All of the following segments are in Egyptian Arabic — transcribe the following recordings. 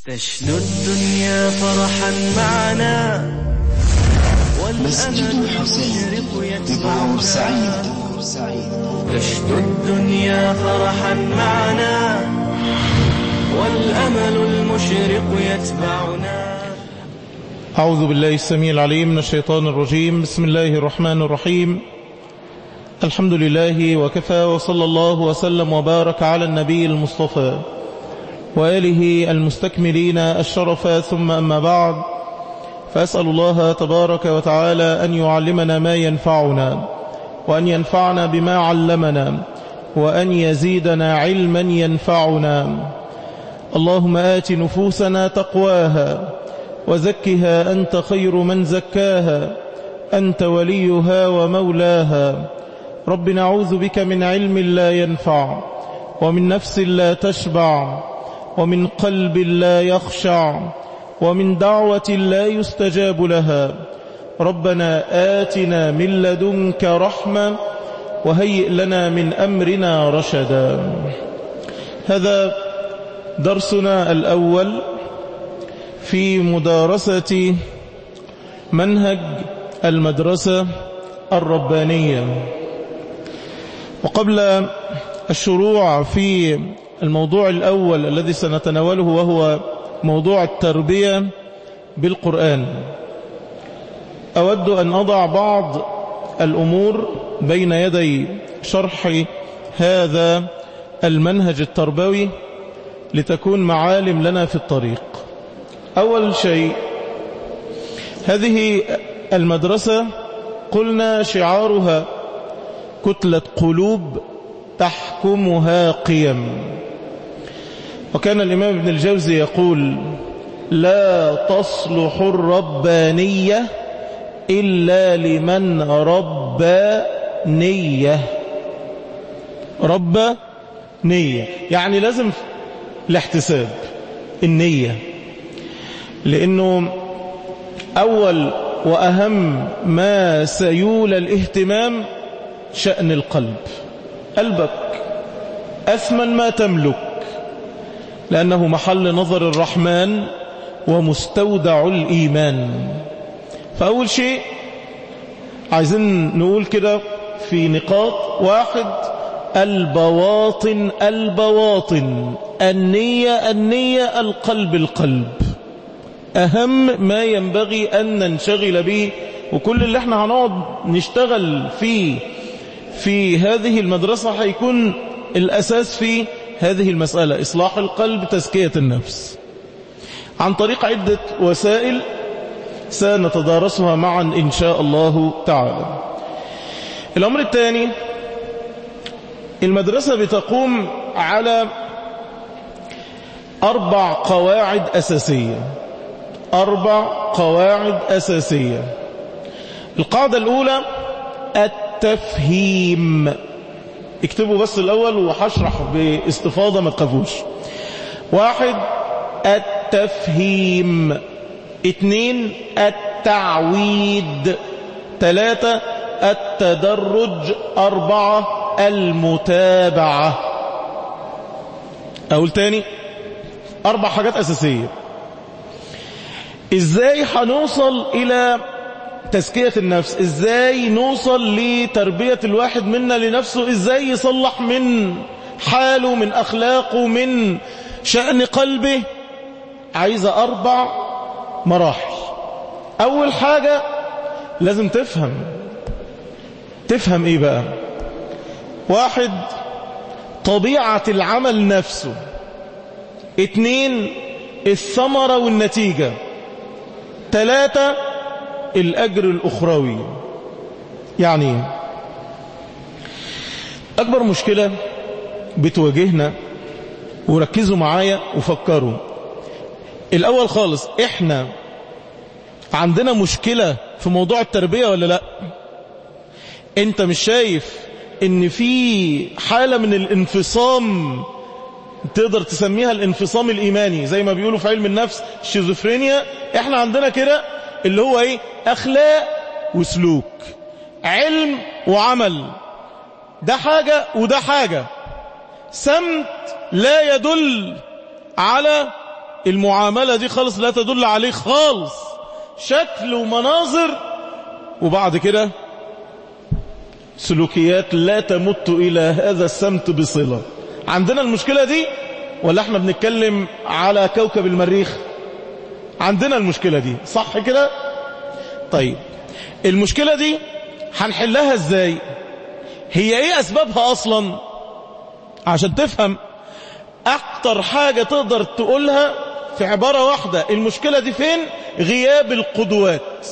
تشنو الدنيا فرحا معنا مسجد والأمل الحسين المشرق ببور يتبعنا سعيد تشنو الدنيا فرحا معنا والأمل المشرق يتبعنا أعوذ بالله السميع العليم من الشيطان الرجيم بسم الله الرحمن الرحيم الحمد لله وكفى وصلى الله وسلم وبارك على النبي المصطفى وآله المستكملين الشرف ثم أما بعد فأسأل الله تبارك وتعالى أن يعلمنا ما ينفعنا وأن ينفعنا بما علمنا وأن يزيدنا علما ينفعنا اللهم آت نفوسنا تقواها وزكها أنت خير من زكاها أنت وليها ومولاها رب نعوذ بك من علم لا ينفع ومن نفس لا تشبع ومن قلب لا يخشع ومن دعوة لا يستجاب لها ربنا آتنا من لدنك رحمة وهيئ لنا من أمرنا رشدا هذا درسنا الأول في مدارسة منهج المدرسة الربانية وقبل الشروع في الموضوع الأول الذي سنتناوله وهو موضوع التربية بالقرآن أود أن أضع بعض الأمور بين يدي شرح هذا المنهج التربوي لتكون معالم لنا في الطريق أول شيء هذه المدرسة قلنا شعارها كتلة قلوب تحكمها قيم وكان الإمام ابن الجوزي يقول لا تصلح الربانية إلا لمن ربى نية ربى نية يعني لازم الاحتساب النية لأنه أول وأهم ما سيولى الاهتمام شأن القلب قلبك أثمن ما تملك لأنه محل نظر الرحمن ومستودع الإيمان فأول شيء عايزين نقول كده في نقاط واحد البواطن البواطن النية النية القلب القلب أهم ما ينبغي أن ننشغل به وكل اللي احنا هنقعد نشتغل فيه في هذه المدرسة هيكون الأساس في هذه المسألة إصلاح القلب تزكية النفس عن طريق عدة وسائل سنتدارسها معا إن شاء الله تعالى الأمر الثاني المدرسة بتقوم على أربع قواعد أساسية أربع قواعد أساسية القاعدة الأولى التفهيم اكتبوا بس الأول وحشرح باستفاضة ما تخافوش واحد التفهيم اثنين التعويد ثلاثة التدرج أربعة المتابعة أقول تاني أربع حاجات أساسية إزاي هنوصل إلى تزكية النفس إزاي نوصل لتربية الواحد منا لنفسه إزاي يصلح من حاله من أخلاقه من شأن قلبه عايزة أربع مراحل أول حاجة لازم تفهم تفهم إيه بقى واحد طبيعة العمل نفسه اتنين الثمرة والنتيجة ثلاثة الأجر الأخروي يعني أكبر مشكلة بتواجهنا وركزوا معايا وفكروا الأول خالص إحنا عندنا مشكلة في موضوع التربية ولا لا أنت مش شايف ان في حالة من الانفصام تقدر تسميها الانفصام الإيماني زي ما بيقولوا في علم النفس الشيزوفرينيا احنا عندنا كده اللي هو ايه اخلاق وسلوك علم وعمل ده حاجة وده حاجة سمت لا يدل على المعاملة دي خالص لا تدل عليه خالص شكل ومناظر وبعد كده سلوكيات لا تمت إلى هذا السمت بصلة عندنا المشكلة دي ولا احنا بنتكلم على كوكب المريخ عندنا المشكلة دي صح كده طيب المشكلة دي هنحلها ازاي هي ايه اسبابها اصلا عشان تفهم اكتر حاجة تقدر تقولها في عبارة واحدة المشكلة دي فين غياب القدوات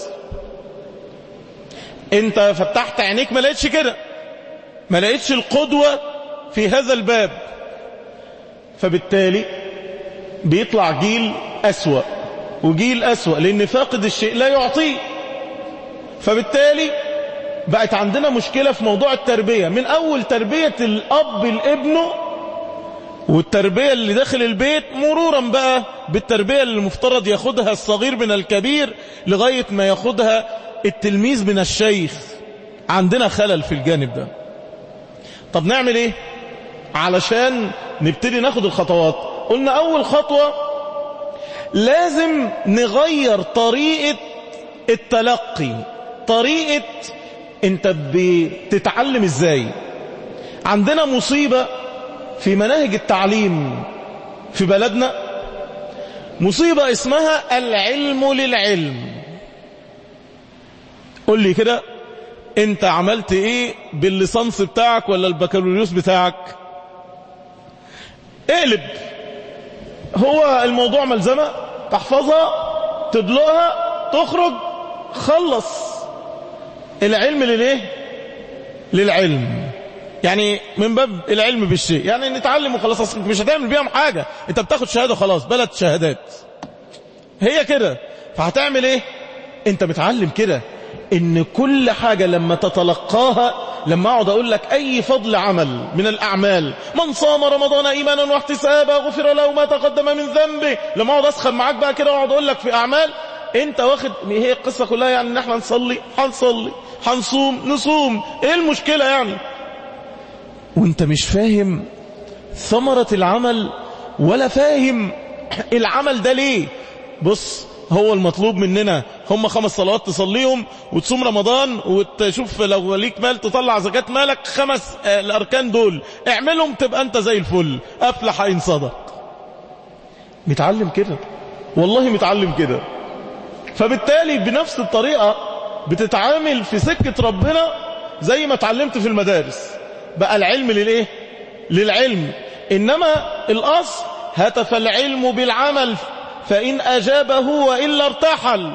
انت فتحت عينيك ما لقيتش كده ما لقيتش القدوة في هذا الباب فبالتالي بيطلع جيل أسوأ وجيل أسوأ لأن فاقد الشيء لا يعطيه فبالتالي بقت عندنا مشكلة في موضوع التربية من أول تربية الأب لابنه والتربية اللي داخل البيت مرورا بقى بالتربية اللي المفترض ياخدها الصغير من الكبير لغاية ما ياخدها التلميذ من الشيخ عندنا خلل في الجانب ده طب نعمل ايه علشان نبتدي ناخد الخطوات قلنا اول خطوة لازم نغير طريقة التلقي طريقة انت بتتعلم ازاي عندنا مصيبة في مناهج التعليم في بلدنا مصيبة اسمها العلم للعلم قول لي كده انت عملت ايه بالليسانس بتاعك ولا البكالوريوس بتاعك اقلب هو الموضوع ملزمة تحفظها تدلقها تخرج خلص العلم لليه للعلم يعني من باب العلم بالشيء يعني نتعلم وخلاص اصلك مش هتعمل بيهم حاجة انت بتاخد شهادة خلاص بلد شهادات هي كده فهتعمل ايه انت متعلم كده ان كل حاجة لما تتلقاها لما اقعد اقول لك اي فضل عمل من الاعمال من صام رمضان ايمانا واحتسابا غفر له ما تقدم من ذنبه لما اقعد اسخن معاك بقى كده واقعد اقول لك في اعمال انت واخد هي القصة كلها يعني ان احنا نصلي هنصلي هنصوم نصوم ايه المشكلة يعني وانت مش فاهم ثمرة العمل ولا فاهم العمل ده ليه بص هو المطلوب مننا هم خمس صلوات تصليهم وتصوم رمضان وتشوف لو ليك مال تطلع زكاة مالك خمس آه الأركان دول اعملهم تبقى أنت زي الفل أفلح إن صدق متعلم كده والله متعلم كده فبالتالي بنفس الطريقة بتتعامل في سكة ربنا زي ما اتعلمت في المدارس بقى العلم للإيه للعلم إنما الأصل هتف العلم بالعمل فإن أجابه وإلا ارتحل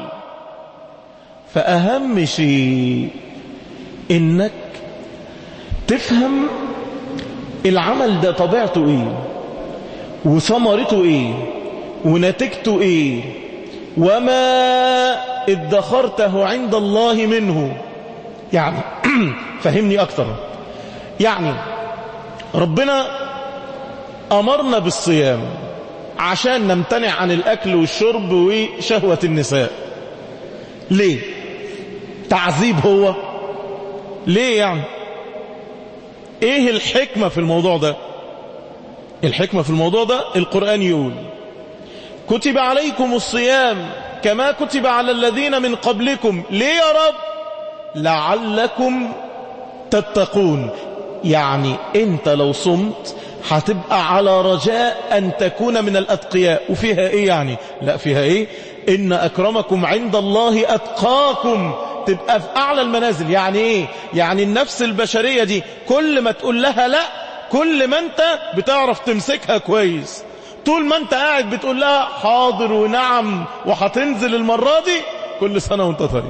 فأهم شيء إنك تفهم العمل ده طبيعته إيه وثمرته إيه ونتيجته إيه وما ادخرته عند الله منه يعني فهمني أكتر يعني ربنا أمرنا بالصيام عشان نمتنع عن الأكل والشرب وشهوة النساء ليه تعذيب هو ليه يعني ايه الحكمة في الموضوع ده الحكمة في الموضوع ده القرآن يقول كتب عليكم الصيام كما كتب على الذين من قبلكم ليه يا رب لعلكم تتقون يعني انت لو صمت هتبقى على رجاء أن تكون من الأتقياء وفيها إيه يعني لا فيها إيه إن أكرمكم عند الله أتقاكم تبقى في أعلى المنازل يعني إيه يعني النفس البشرية دي كل ما تقول لها لا كل ما أنت بتعرف تمسكها كويس طول ما أنت قاعد بتقول لها حاضر ونعم وهتنزل المرة دي كل سنة وانت طريق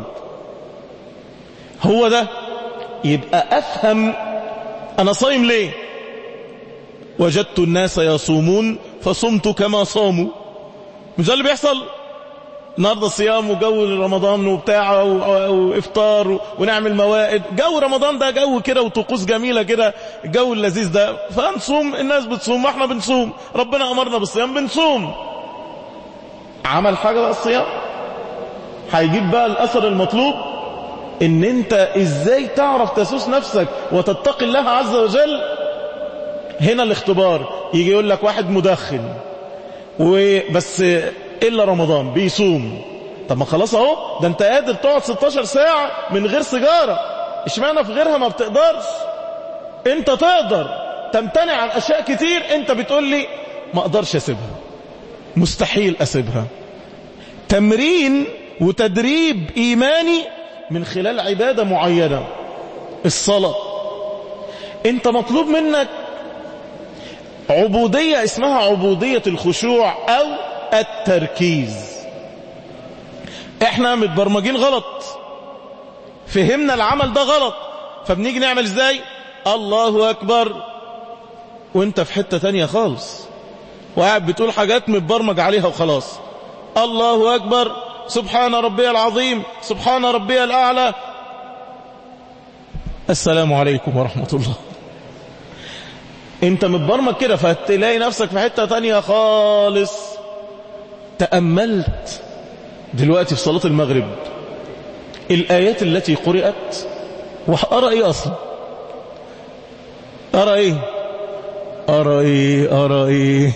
هو ده يبقى أفهم أنا صايم ليه وجدت الناس يصومون فصمت كما صاموا مش ده اللي بيحصل النهارده صيام وجو رمضان وبتاع وافطار ونعمل موائد جو رمضان ده جو كده وطقوس جميله كده الجو اللذيذ ده فنصوم الناس بتصوم واحنا بنصوم ربنا امرنا بالصيام بنصوم عمل حاجه بقى الصيام هيجيب بقى الاثر المطلوب ان انت ازاي تعرف تسوس نفسك وتتقي الله عز وجل هنا الاختبار يجي يقول لك واحد مدخن وبس إلا رمضان بيصوم طب ما خلاص اهو ده انت قادر تقعد 16 ساعة من غير سيجارة اشمعنى في غيرها ما بتقدرش انت تقدر تمتنع عن اشياء كتير انت بتقول لي ما اقدرش اسيبها مستحيل اسيبها تمرين وتدريب ايماني من خلال عبادة معينة الصلاة انت مطلوب منك عبودية اسمها عبودية الخشوع او التركيز احنا متبرمجين غلط فهمنا العمل ده غلط فبنيجي نعمل ازاي الله اكبر وانت في حتة تانية خالص وقاعد بتقول حاجات متبرمج عليها وخلاص الله اكبر سبحان ربي العظيم سبحان ربي الاعلى السلام عليكم ورحمة الله انت متبرمج كده فتلاقي نفسك في حتة تانية خالص تأملت دلوقتي في صلاة المغرب الآيات التي قرأت وأرى إيه أصلا أرى إيه أرى إيه أرى إيه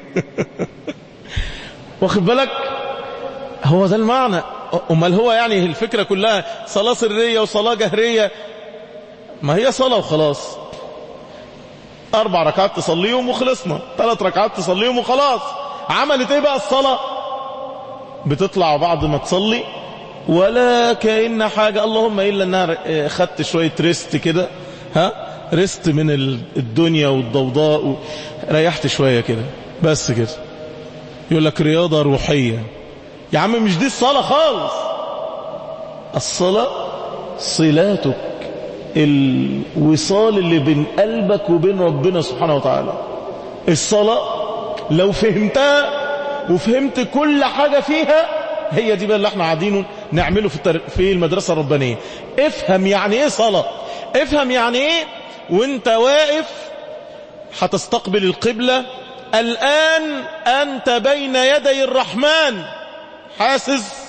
واخد بالك هو ده المعنى أمال هو يعني الفكرة كلها صلاة سرية وصلاة جهرية ما هي صلاة وخلاص أربع ركعات تصليهم وخلصنا ثلاث ركعات تصليهم وخلاص عملت إيه بقى الصلاة بتطلع بعد ما تصلي ولا كأن حاجة اللهم إلا أنها خدت شوية ريست كده ها ريست من الدنيا والضوضاء ريحت شوية كده بس كده يقول لك رياضة روحية يا عم مش دي الصلاة خالص الصلاة صلاتك الوصال اللي بين قلبك وبين ربنا سبحانه وتعالى الصلاة لو فهمتها وفهمت كل حاجة فيها هي دي بقى اللي احنا قاعدين نعمله في, التر... في المدرسة الربانية افهم يعني ايه صلاة افهم يعني ايه وانت واقف هتستقبل القبلة الآن أنت بين يدي الرحمن حاسس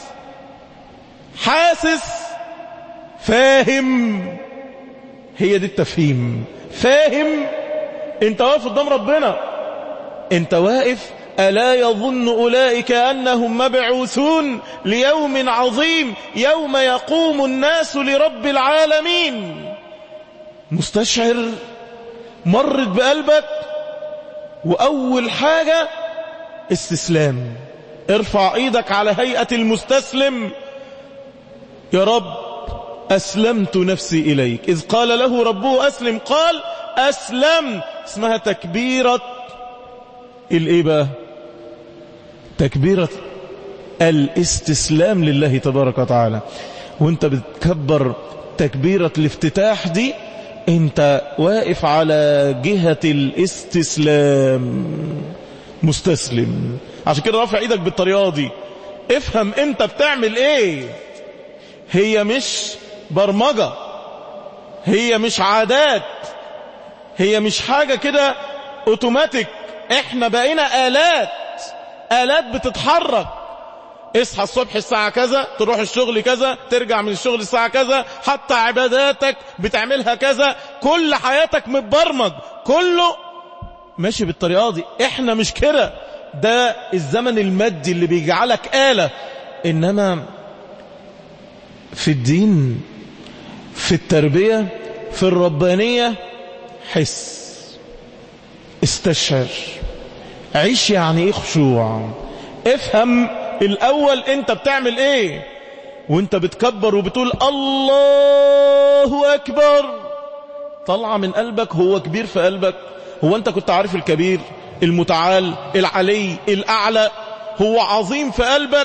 حاسس فاهم هي دي التفهيم فاهم انت واقف قدام ربنا انت واقف ألا يظن أولئك أنهم مبعوثون ليوم عظيم يوم يقوم الناس لرب العالمين مستشعر مرت بقلبك وأول حاجة استسلام ارفع ايدك على هيئة المستسلم يا رب أسلمت نفسي إليك إذ قال له ربه أسلم قال أسلم اسمها تكبيرة الإيه بقى تكبيرة الاستسلام لله تبارك وتعالى وانت بتكبر تكبيرة الافتتاح دي انت واقف على جهة الاستسلام مستسلم عشان كده رافع ايدك بالطريقة دي افهم انت بتعمل ايه هي مش برمجة هي مش عادات هي مش حاجة كده اوتوماتيك احنا بقينا آلات آلات بتتحرك اصحى الصبح الساعة كذا تروح الشغل كذا ترجع من الشغل الساعة كذا حتى عباداتك بتعملها كذا كل حياتك متبرمج كله ماشي بالطريقة دي احنا مش كده ده الزمن المادي اللي بيجعلك آلة انما في الدين في التربية في الربانية حس استشعر عيش يعني ايه خشوع افهم الاول انت بتعمل ايه وانت بتكبر وبتقول الله اكبر طلع من قلبك هو كبير في قلبك هو انت كنت عارف الكبير المتعال العلي الاعلى هو عظيم في قلبك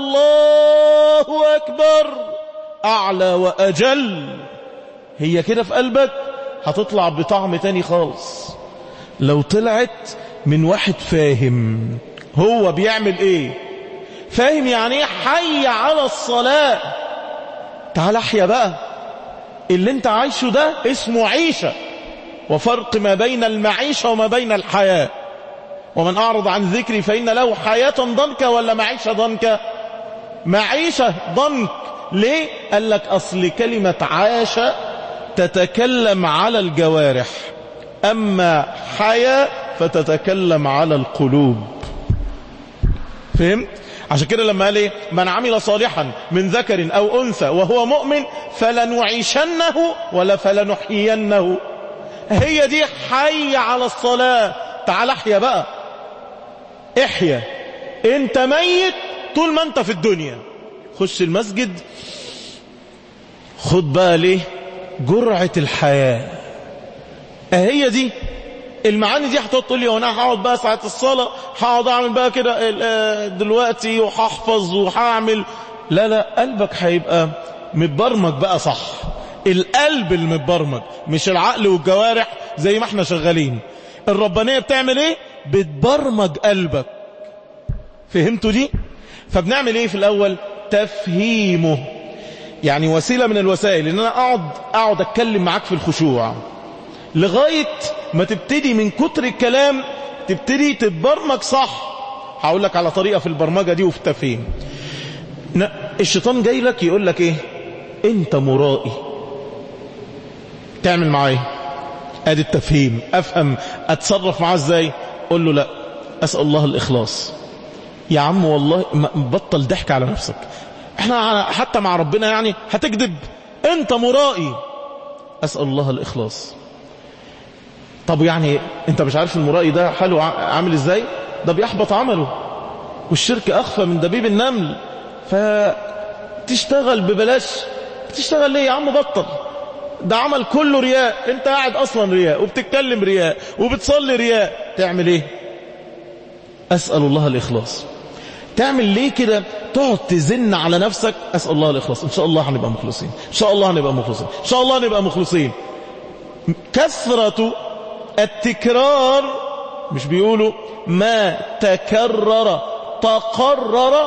الله اكبر اعلى واجل هي كده في قلبك هتطلع بطعم تاني خالص لو طلعت من واحد فاهم هو بيعمل ايه فاهم يعني ايه حي على الصلاة تعال احيا بقى اللي انت عايشه ده اسمه عيشة وفرق ما بين المعيشة وما بين الحياة ومن أعرض عن ذكري فإن له حياة ضنكة ولا معيشة ضنكة معيشة ضنك ليه قال لك أصل كلمة عاش تتكلم على الجوارح أما حياة فتتكلم على القلوب فهمت عشان كده لما قال ايه من عمل صالحا من ذكر او انثى وهو مؤمن فلنعيشنه ولا فلنحيينه هي دي حي على الصلاة تعال احيا بقى احيا انت ميت طول ما انت في الدنيا خش المسجد خد بقى ليه جرعة الحياة هي دي المعاني دي هتقعد تقول لي وانا هقعد بقى ساعة الصلاة هقعد اعمل بقى كده آه، دلوقتي وهحفظ وهعمل لا لا قلبك هيبقى متبرمج بقى صح القلب المتبرمج مش العقل والجوارح زي ما احنا شغالين الربانية بتعمل ايه بتبرمج قلبك فهمتوا دي فبنعمل ايه في الاول تفهيمه يعني وسيلة من الوسائل ان انا اقعد اقعد اتكلم معاك في الخشوع لغاية ما تبتدي من كتر الكلام تبتدي تتبرمج صح هقول لك على طريقة في البرمجة دي وفي التفهيم ن- الشيطان جاي لك يقول لك ايه انت مرائي تعمل معايا ادي التفهيم افهم اتصرف معاه ازاي قول له لا اسال الله الاخلاص يا عم والله ما- بطل ضحك على نفسك احنا حتى مع ربنا يعني هتكذب انت مرائي اسال الله الاخلاص طب يعني انت مش عارف المرائي ده حاله ع- عامل ازاي ده بيحبط عمله والشرك اخفى من دبيب النمل فتشتغل ببلاش تشتغل ليه يا عم بطل ده عمل كله رياء انت قاعد اصلا رياء وبتتكلم رياء وبتصلي رياء تعمل ايه اسأل الله الاخلاص تعمل ليه كده تقعد تزن على نفسك اسأل الله الاخلاص ان شاء الله هنبقى مخلصين ان شاء الله هنبقى مخلصين ان شاء الله هنبقى مخلصين كثرة التكرار مش بيقولوا ما تكرر تقرر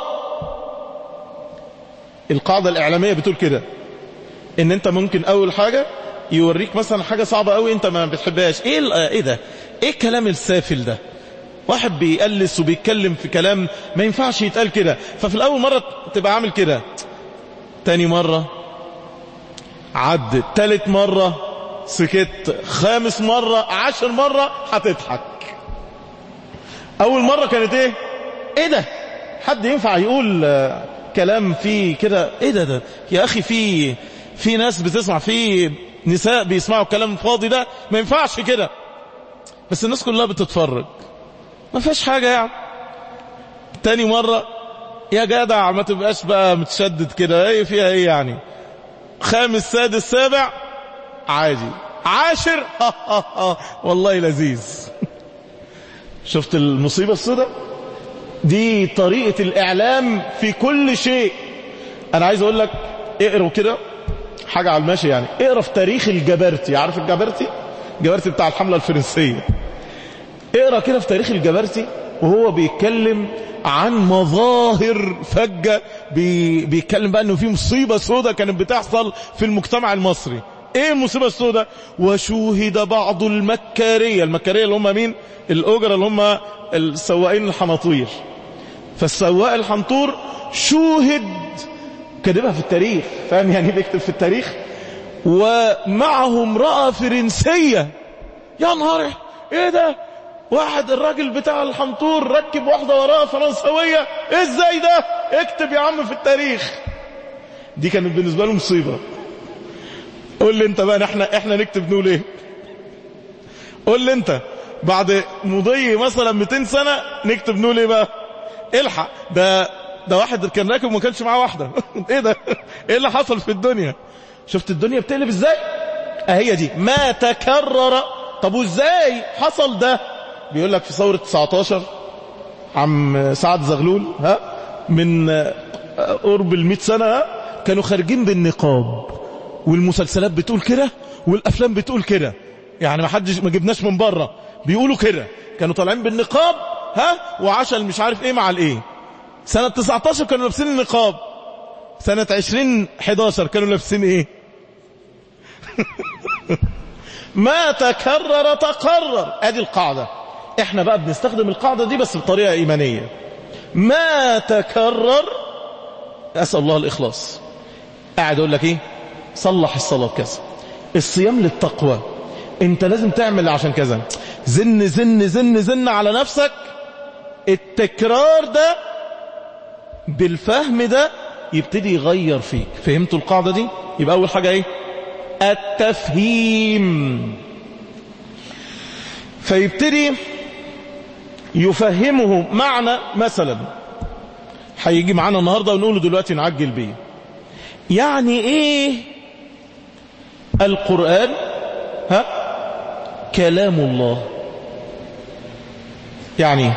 القاعدة الإعلامية بتقول كده ان انت ممكن اول حاجة يوريك مثلا حاجة صعبة قوي انت ما بتحبهاش ايه ال- ايه ده ايه الكلام السافل ده واحد بيقلس وبيتكلم في كلام ما ينفعش يتقال كده ففي الاول مرة تبقى عامل كده تاني مرة عدت تالت مرة سكت خامس مرة عشر مرة هتضحك اول مرة كانت ايه ايه ده حد ينفع يقول آه، كلام فيه كده ايه ده ده يا اخي في في ناس بتسمع في نساء بيسمعوا الكلام الفاضي ده ما ينفعش كده بس الناس كلها بتتفرج ما فيهاش حاجة يعني تاني مرة يا جدع ما تبقاش بقى متشدد كده ايه فيها ايه يعني خامس سادس سابع عادي عاشر والله لذيذ شفت المصيبة السوداء دي طريقة الإعلام في كل شيء أنا عايز أقول لك اقروا كده حاجة على الماشي يعني اقرا في تاريخ الجبرتي عارف الجبرتي الجبرتي بتاع الحملة الفرنسية اقرا كده في تاريخ الجبرتي وهو بيتكلم عن مظاهر فجة بي بيتكلم بقى انه في مصيبة سودة كانت بتحصل في المجتمع المصري ايه المصيبة السوداء وشوهد بعض المكارية المكارية اللي هم مين الاجرة اللي هم السواقين الحناطير فالسواق الحنطور شوهد كاتبها في التاريخ فاهم يعني إيه بيكتب في التاريخ ومعه امرأة فرنسية يا نهار ايه ده واحد الراجل بتاع الحنطور ركب واحدة وراها فرنسوية إيه ازاي ده اكتب يا عم في التاريخ دي كانت بالنسبة له مصيبة قول لي انت بقى احنا احنا نكتب نقول ايه قول لي انت بعد مضي مثلا 200 سنة نكتب نقول ايه بقى الحق ده ده واحد كان راكب وما كانش معاه واحدة ايه ده ايه اللي حصل في الدنيا شفت الدنيا بتقلب ازاي اهي دي ما تكرر طب وازاي حصل ده بيقول لك في ثورة 19 عم سعد زغلول ها من قرب ال سنة ها كانوا خارجين بالنقاب والمسلسلات بتقول كده والافلام بتقول كده يعني ما حدش ما جبناش من بره بيقولوا كده كانوا طالعين بالنقاب ها وعشان مش عارف ايه مع الايه سنة 19 كانوا لابسين النقاب سنة 20 11 كانوا لابسين ايه ما تكرر تقرر ادي القاعدة احنا بقى بنستخدم القاعدة دي بس بطريقة ايمانية ما تكرر اسأل الله الاخلاص قاعد اقول لك ايه صلح الصلاة كذا الصيام للتقوى انت لازم تعمل عشان كذا زن زن زن زن على نفسك التكرار ده بالفهم ده يبتدي يغير فيك فهمتوا القاعدة دي يبقى أول حاجة ايه التفهيم فيبتدي يفهمه معنى مثلا هيجي معانا النهاردة ونقوله دلوقتي نعجل بيه يعني ايه القرآن ها كلام الله يعني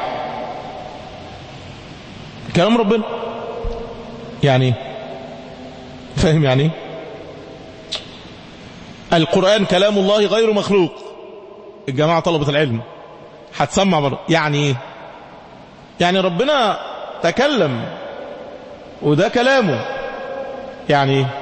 كلام ربنا يعني فاهم يعني القرآن كلام الله غير مخلوق الجماعة طلبة العلم هتسمع برضه يعني ايه يعني ربنا تكلم وده كلامه يعني ايه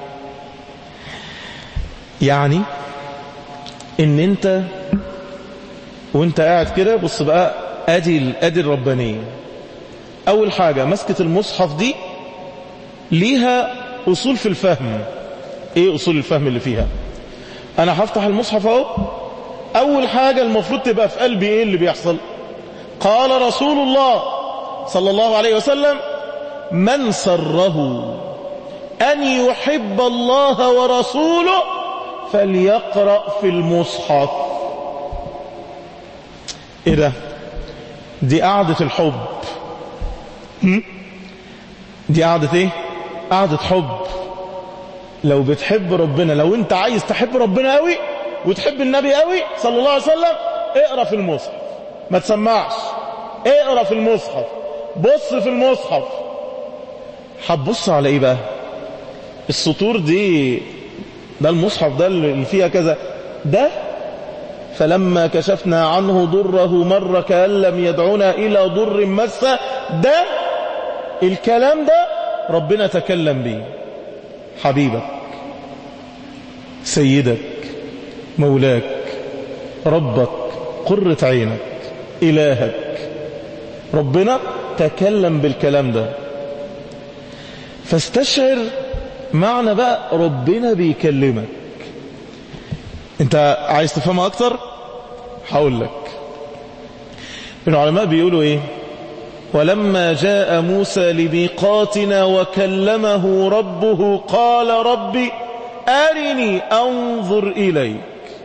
يعني ان انت وانت قاعد كده بص بقى ادي ادي الربانيه اول حاجه مسكه المصحف دي ليها اصول في الفهم ايه اصول الفهم اللي فيها انا هفتح المصحف اهو اول حاجه المفروض تبقى في قلبي ايه اللي بيحصل قال رسول الله صلى الله عليه وسلم من سره ان يحب الله ورسوله فليقرأ في المصحف ايه ده دي قعدة الحب هم؟ دي قعدة ايه قعدة حب لو بتحب ربنا لو انت عايز تحب ربنا قوي وتحب النبي قوي صلى الله عليه وسلم اقرأ في المصحف ما تسمعش اقرأ في المصحف بص في المصحف هتبص على ايه بقى السطور دي ده المصحف ده اللي فيها كذا ده فلما كشفنا عنه ضره مر كأن لم يدعنا إلى ضر مسه ده الكلام ده ربنا تكلم به حبيبك سيدك مولاك ربك قرة عينك إلهك ربنا تكلم بالكلام ده فاستشعر معنى بقى ربنا بيكلمك انت عايز تفهمها اكتر هقول لك العلماء بيقولوا ايه ولما جاء موسى لميقاتنا وكلمه ربه قال ربي أرني أنظر إليك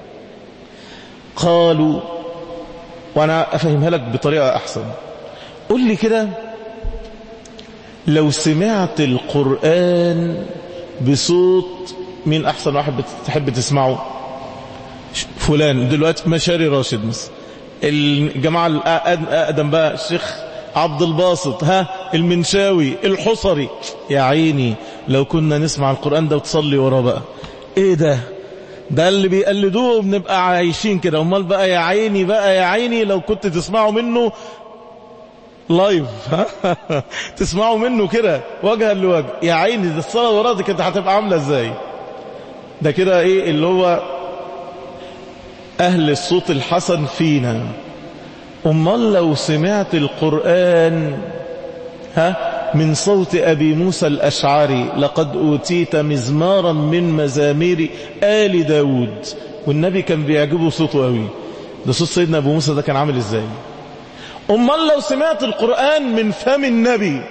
قالوا وأنا أفهمها لك بطريقة أحسن قل لي كده لو سمعت القرآن بصوت مين أحسن واحد بتحب تسمعه فلان دلوقتي مشاري راشد مثلا الجماعة الأقدم بقى الشيخ عبد الباسط ها المنشاوي الحصري يا عيني لو كنا نسمع القرآن ده وتصلي وراه بقى ايه ده ده اللي بيقلدوه بنبقى عايشين كده امال بقى يا عيني بقى يا عيني لو كنت تسمعوا منه لايف تسمعوا منه كده وجها لوجه يا عيني ده الصلاة وراه دي كانت هتبقى عاملة ازاي ده كده ايه اللي هو اهل الصوت الحسن فينا امال لو سمعت القرآن ها من صوت أبي موسى الأشعري لقد أوتيت مزمارا من مزامير آل داود والنبي كان بيعجبه صوته قوي ده صوت سيدنا أبو موسى ده كان عامل إزاي أمال لو سمعت القرآن من فم النبي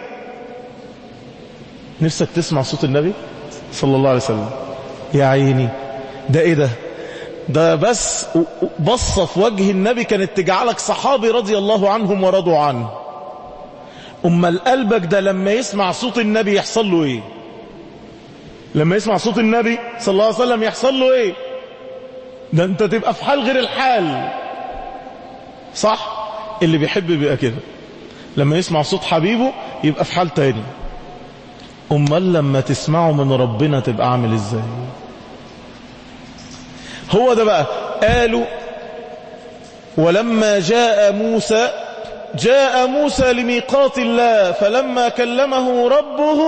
نفسك تسمع صوت النبي صلى الله عليه وسلم يا عيني ده ايه ده ده بس بصة في وجه النبي كانت تجعلك صحابي رضي الله عنهم ورضوا عنه أما قلبك ده لما يسمع صوت النبي يحصل له ايه لما يسمع صوت النبي صلى الله عليه وسلم يحصل له ايه ده انت تبقى في حال غير الحال صح اللي بيحب بيبقى كده لما يسمع صوت حبيبه يبقى في حال تاني امال لما تسمعه من ربنا تبقى عامل ازاي هو ده بقى قالوا ولما جاء موسى جاء موسى لميقات الله فلما كلمه ربه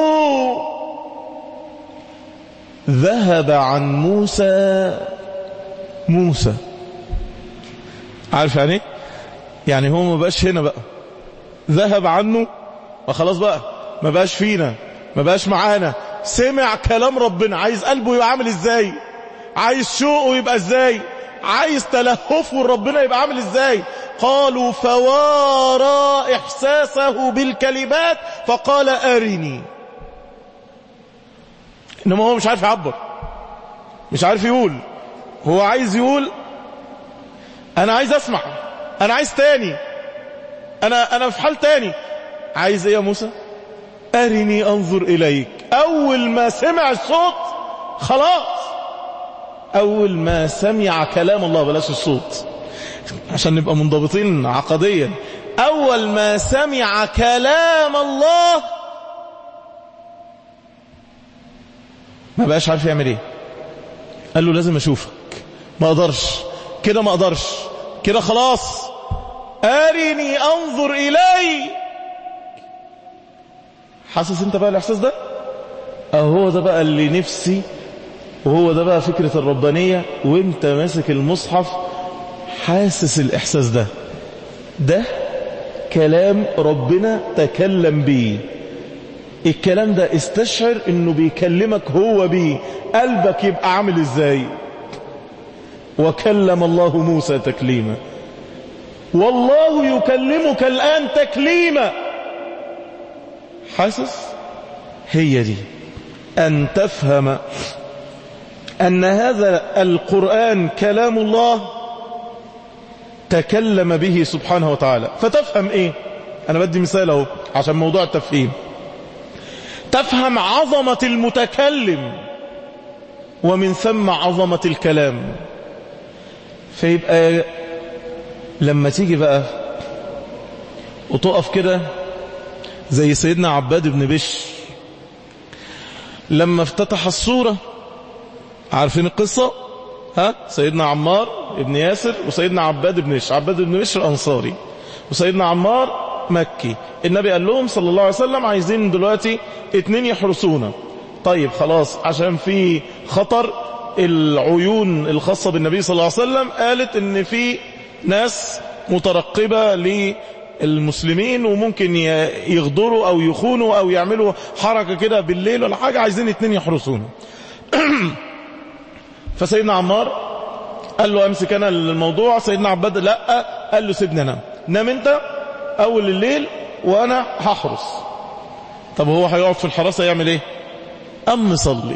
ذهب عن موسى موسى عارف يعني ايه يعني هو ما بقاش هنا بقى ذهب عنه وخلاص بقى ما بقاش فينا ما بقاش معانا سمع كلام ربنا عايز قلبه يبقى عامل ازاي عايز شوقه يبقى ازاي عايز تلهفه لربنا يبقى عامل ازاي قالوا فوارى إحساسه بالكلمات فقال أرني إنما هو مش عارف يعبر مش عارف يقول هو عايز يقول أنا عايز أسمع أنا عايز تاني أنا, أنا في حال تاني عايز إيه يا موسى أرني أنظر إليك أول ما سمع الصوت خلاص أول ما سمع كلام الله بلاش الصوت عشان نبقى منضبطين عقديا أول ما سمع كلام الله ما بقاش عارف يعمل ايه قال له لازم اشوفك ما اقدرش كده ما اقدرش كده خلاص ارني انظر الي حاسس انت بقى الاحساس ده اهو ده بقى اللي نفسي وهو ده بقى فكرة الربانية وانت ماسك المصحف حاسس الاحساس ده ده كلام ربنا تكلم بيه الكلام ده استشعر انه بيكلمك هو بيه قلبك يبقى عامل ازاي وكلم الله موسى تكليما والله يكلمك الآن تكليما حاسس هي دي أن تفهم أن هذا القرآن كلام الله تكلم به سبحانه وتعالى فتفهم ايه انا بدي مثال اهو عشان موضوع التفهيم تفهم عظمة المتكلم ومن ثم عظمة الكلام فيبقى لما تيجي بقى وتقف كده زي سيدنا عباد بن بش لما افتتح الصورة عارفين القصة ها سيدنا عمار ابن ياسر وسيدنا عباد بن بش عباد بن بش الأنصاري وسيدنا عمار مكي النبي قال لهم صلى الله عليه وسلم عايزين دلوقتي اتنين يحرسونا طيب خلاص عشان في خطر العيون الخاصة بالنبي صلى الله عليه وسلم قالت ان في ناس مترقبة للمسلمين وممكن يغدروا او يخونوا او يعملوا حركة كده بالليل ولا حاجة عايزين اتنين يحرسونا فسيدنا عمار قال له امسك انا الموضوع سيدنا عباد لا قال له سيبني انا نام انت اول الليل وانا هحرس طب هو هيقعد في الحراسة يعمل ايه ام صلي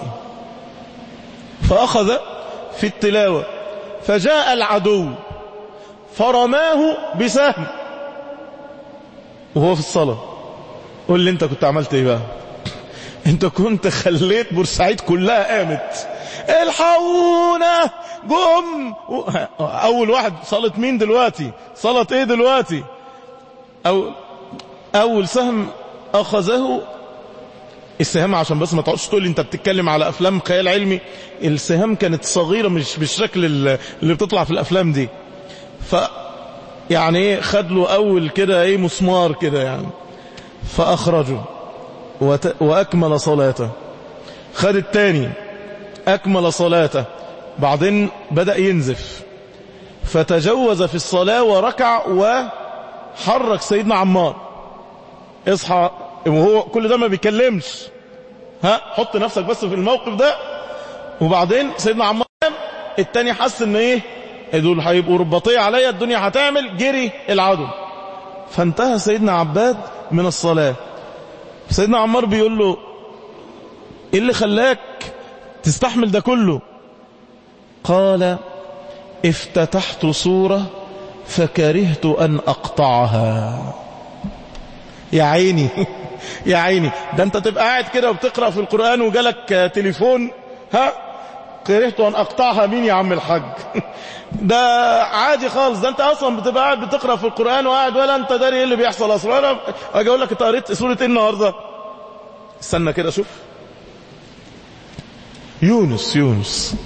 فاخذ في التلاوة فجاء العدو فرماه بسهم وهو في الصلاة قول لي انت كنت عملت ايه بقى انت كنت خليت بورسعيد كلها قامت الحقونا جم اول واحد صلاة مين دلوقتي صلاة ايه دلوقتي أو اول سهم اخذه السهام عشان بس ما تقعدش تقول لي انت بتتكلم على افلام خيال علمي السهام كانت صغيرة مش بالشكل اللي بتطلع في الافلام دي ف يعني ايه خد له اول كده ايه مسمار كده يعني فاخرجه وت... واكمل صلاته خد التاني اكمل صلاته بعدين بدأ ينزف فتجوز في الصلاة وركع وحرك سيدنا عمار اصحى وهو كل ده ما بيكلمش ها حط نفسك بس في الموقف ده وبعدين سيدنا عمار التاني حس ان ايه دول هيبقوا رباطيه عليا الدنيا هتعمل جري العدو فانتهى سيدنا عباد من الصلاة سيدنا عمار بيقول له ايه اللي خلاك تستحمل ده كله قال افتتحت صورة فكرهت أن أقطعها يا عيني يا عيني ده انت تبقى قاعد كده وبتقرأ في القرآن وجالك تليفون ها كرهت أن أقطعها مين يا عم الحاج ده عادي خالص ده انت أصلا بتبقى قاعد بتقرأ في القرآن وقاعد ولا انت داري ايه اللي بيحصل أصلا أنا أجي أقول لك انت قريت سورة ايه النهاردة استنى كده شوف يونس يونس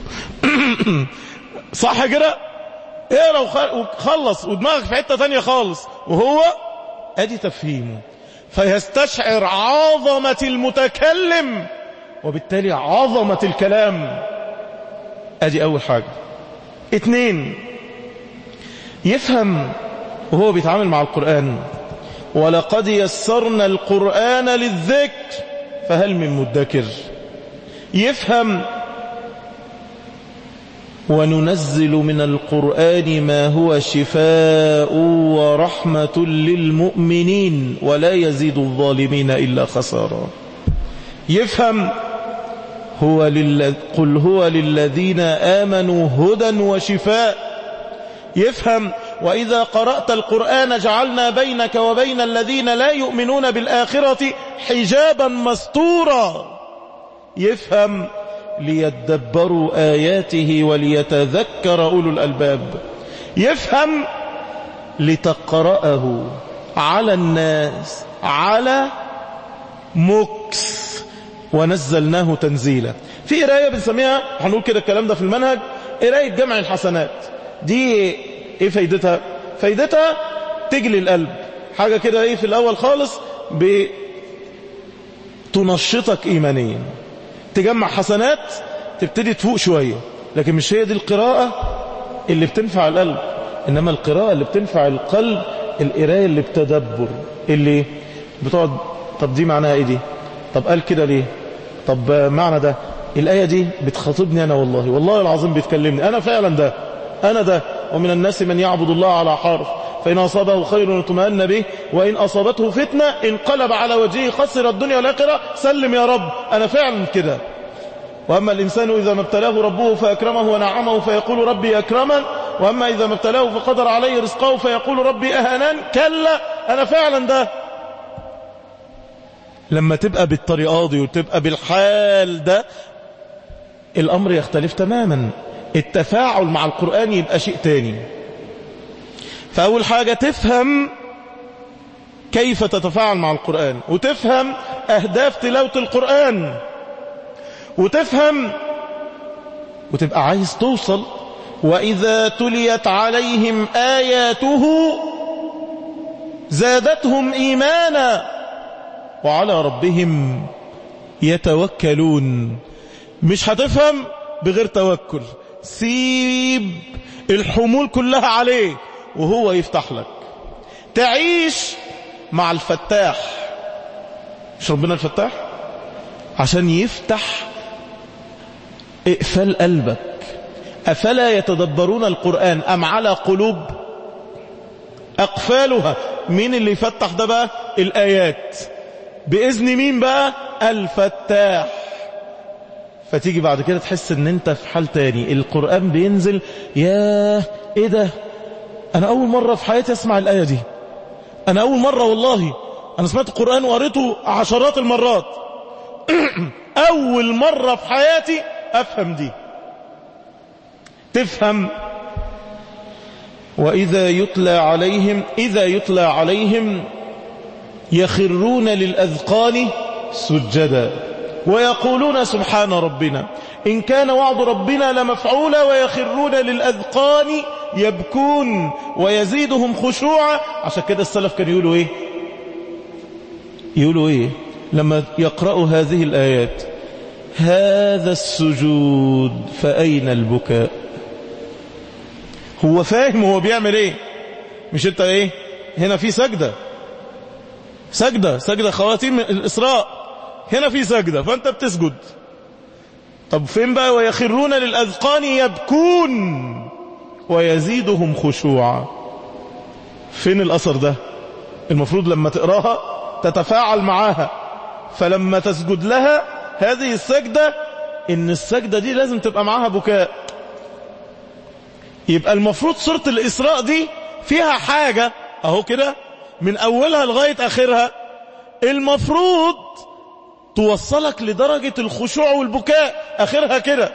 صح كده اقرا وخلص ودماغك في حته ثانيه خالص وهو ادي تفهيمه فيستشعر عظمه المتكلم وبالتالي عظمه الكلام ادي اول حاجه اتنين يفهم وهو بيتعامل مع القران ولقد يسرنا القران للذكر فهل من مدكر يفهم وننزل من القرآن ما هو شفاء ورحمة للمؤمنين ولا يزيد الظالمين إلا خسارا يفهم هو لل... قل هو للذين آمنوا هدى وشفاء يفهم وإذا قرأت القرآن جعلنا بينك وبين الذين لا يؤمنون بالآخرة حجابا مستورا يفهم ليدبروا آياته وليتذكر أولو الألباب يفهم لتقرأه على الناس على مكس ونزلناه تنزيلا في قرايه بنسميها هنقول كده الكلام ده في المنهج قرايه جمع الحسنات دي ايه فايدتها فايدتها تجلي القلب حاجه كده ايه في الاول خالص بتنشطك ايمانيا تجمع حسنات تبتدي تفوق شويه لكن مش هي دي القراءه اللي بتنفع القلب انما القراءه اللي بتنفع القلب القرايه اللي بتدبر اللي بتقعد طب دي معناها ايه دي طب قال كده ليه طب معنى ده الآية دي بتخاطبني أنا والله والله العظيم بتكلمني أنا فعلا ده أنا ده ومن الناس من يعبد الله على حرف فإن أصابه خير اطمأن به وإن أصابته فتنة انقلب على وجهه خسر الدنيا والآخرة سلم يا رب أنا فعلا كده وأما الإنسان إذا ما ابتلاه ربه فأكرمه ونعمه فيقول ربي أكرمن وأما إذا ما ابتلاه فقدر عليه رزقه فيقول ربي أهنان كلا أنا فعلا ده لما تبقى بالطريقة دي وتبقى بالحال ده الأمر يختلف تماما التفاعل مع القرآن يبقى شيء تاني فأول حاجة تفهم كيف تتفاعل مع القرآن وتفهم أهداف تلاوة القرآن وتفهم وتبقى عايز توصل وإذا تليت عليهم آياته زادتهم إيمانا وعلى ربهم يتوكلون مش هتفهم بغير توكل سيب الحمول كلها عليه وهو يفتح لك تعيش مع الفتاح مش ربنا الفتاح عشان يفتح اقفال قلبك أفلا يتدبرون القرآن أم على قلوب أقفالها مين اللي يفتح ده بقى الآيات بإذن مين بقى الفتاح فتيجي بعد كده تحس ان انت في حال تاني القرآن بينزل يا ايه ده انا اول مرة في حياتي اسمع الآية دي انا اول مرة والله انا سمعت القرآن وقريته عشرات المرات اول مرة في حياتي افهم دي تفهم وإذا يتلى عليهم إذا يتلى عليهم يخرون للأذقان سجدا ويقولون سبحان ربنا إن كان وعد ربنا لمفعولا ويخرون للأذقان يبكون ويزيدهم خشوعا عشان كده السلف كانوا يقولوا إيه يقولوا إيه لما يقرأوا هذه الآيات هذا السجود فأين البكاء هو فاهم هو بيعمل ايه مش انت ايه هنا في سجدة سجدة سجدة خواتيم الإسراء هنا في سجدة فأنت بتسجد طب فين بقى ويخرون للأذقان يبكون ويزيدهم خشوعا فين الأثر ده المفروض لما تقراها تتفاعل معاها فلما تسجد لها هذه السجدة ان السجدة دي لازم تبقى معاها بكاء يبقى المفروض سورة الإسراء دي فيها حاجة اهو كده من أولها لغاية آخرها المفروض توصلك لدرجة الخشوع والبكاء آخرها كده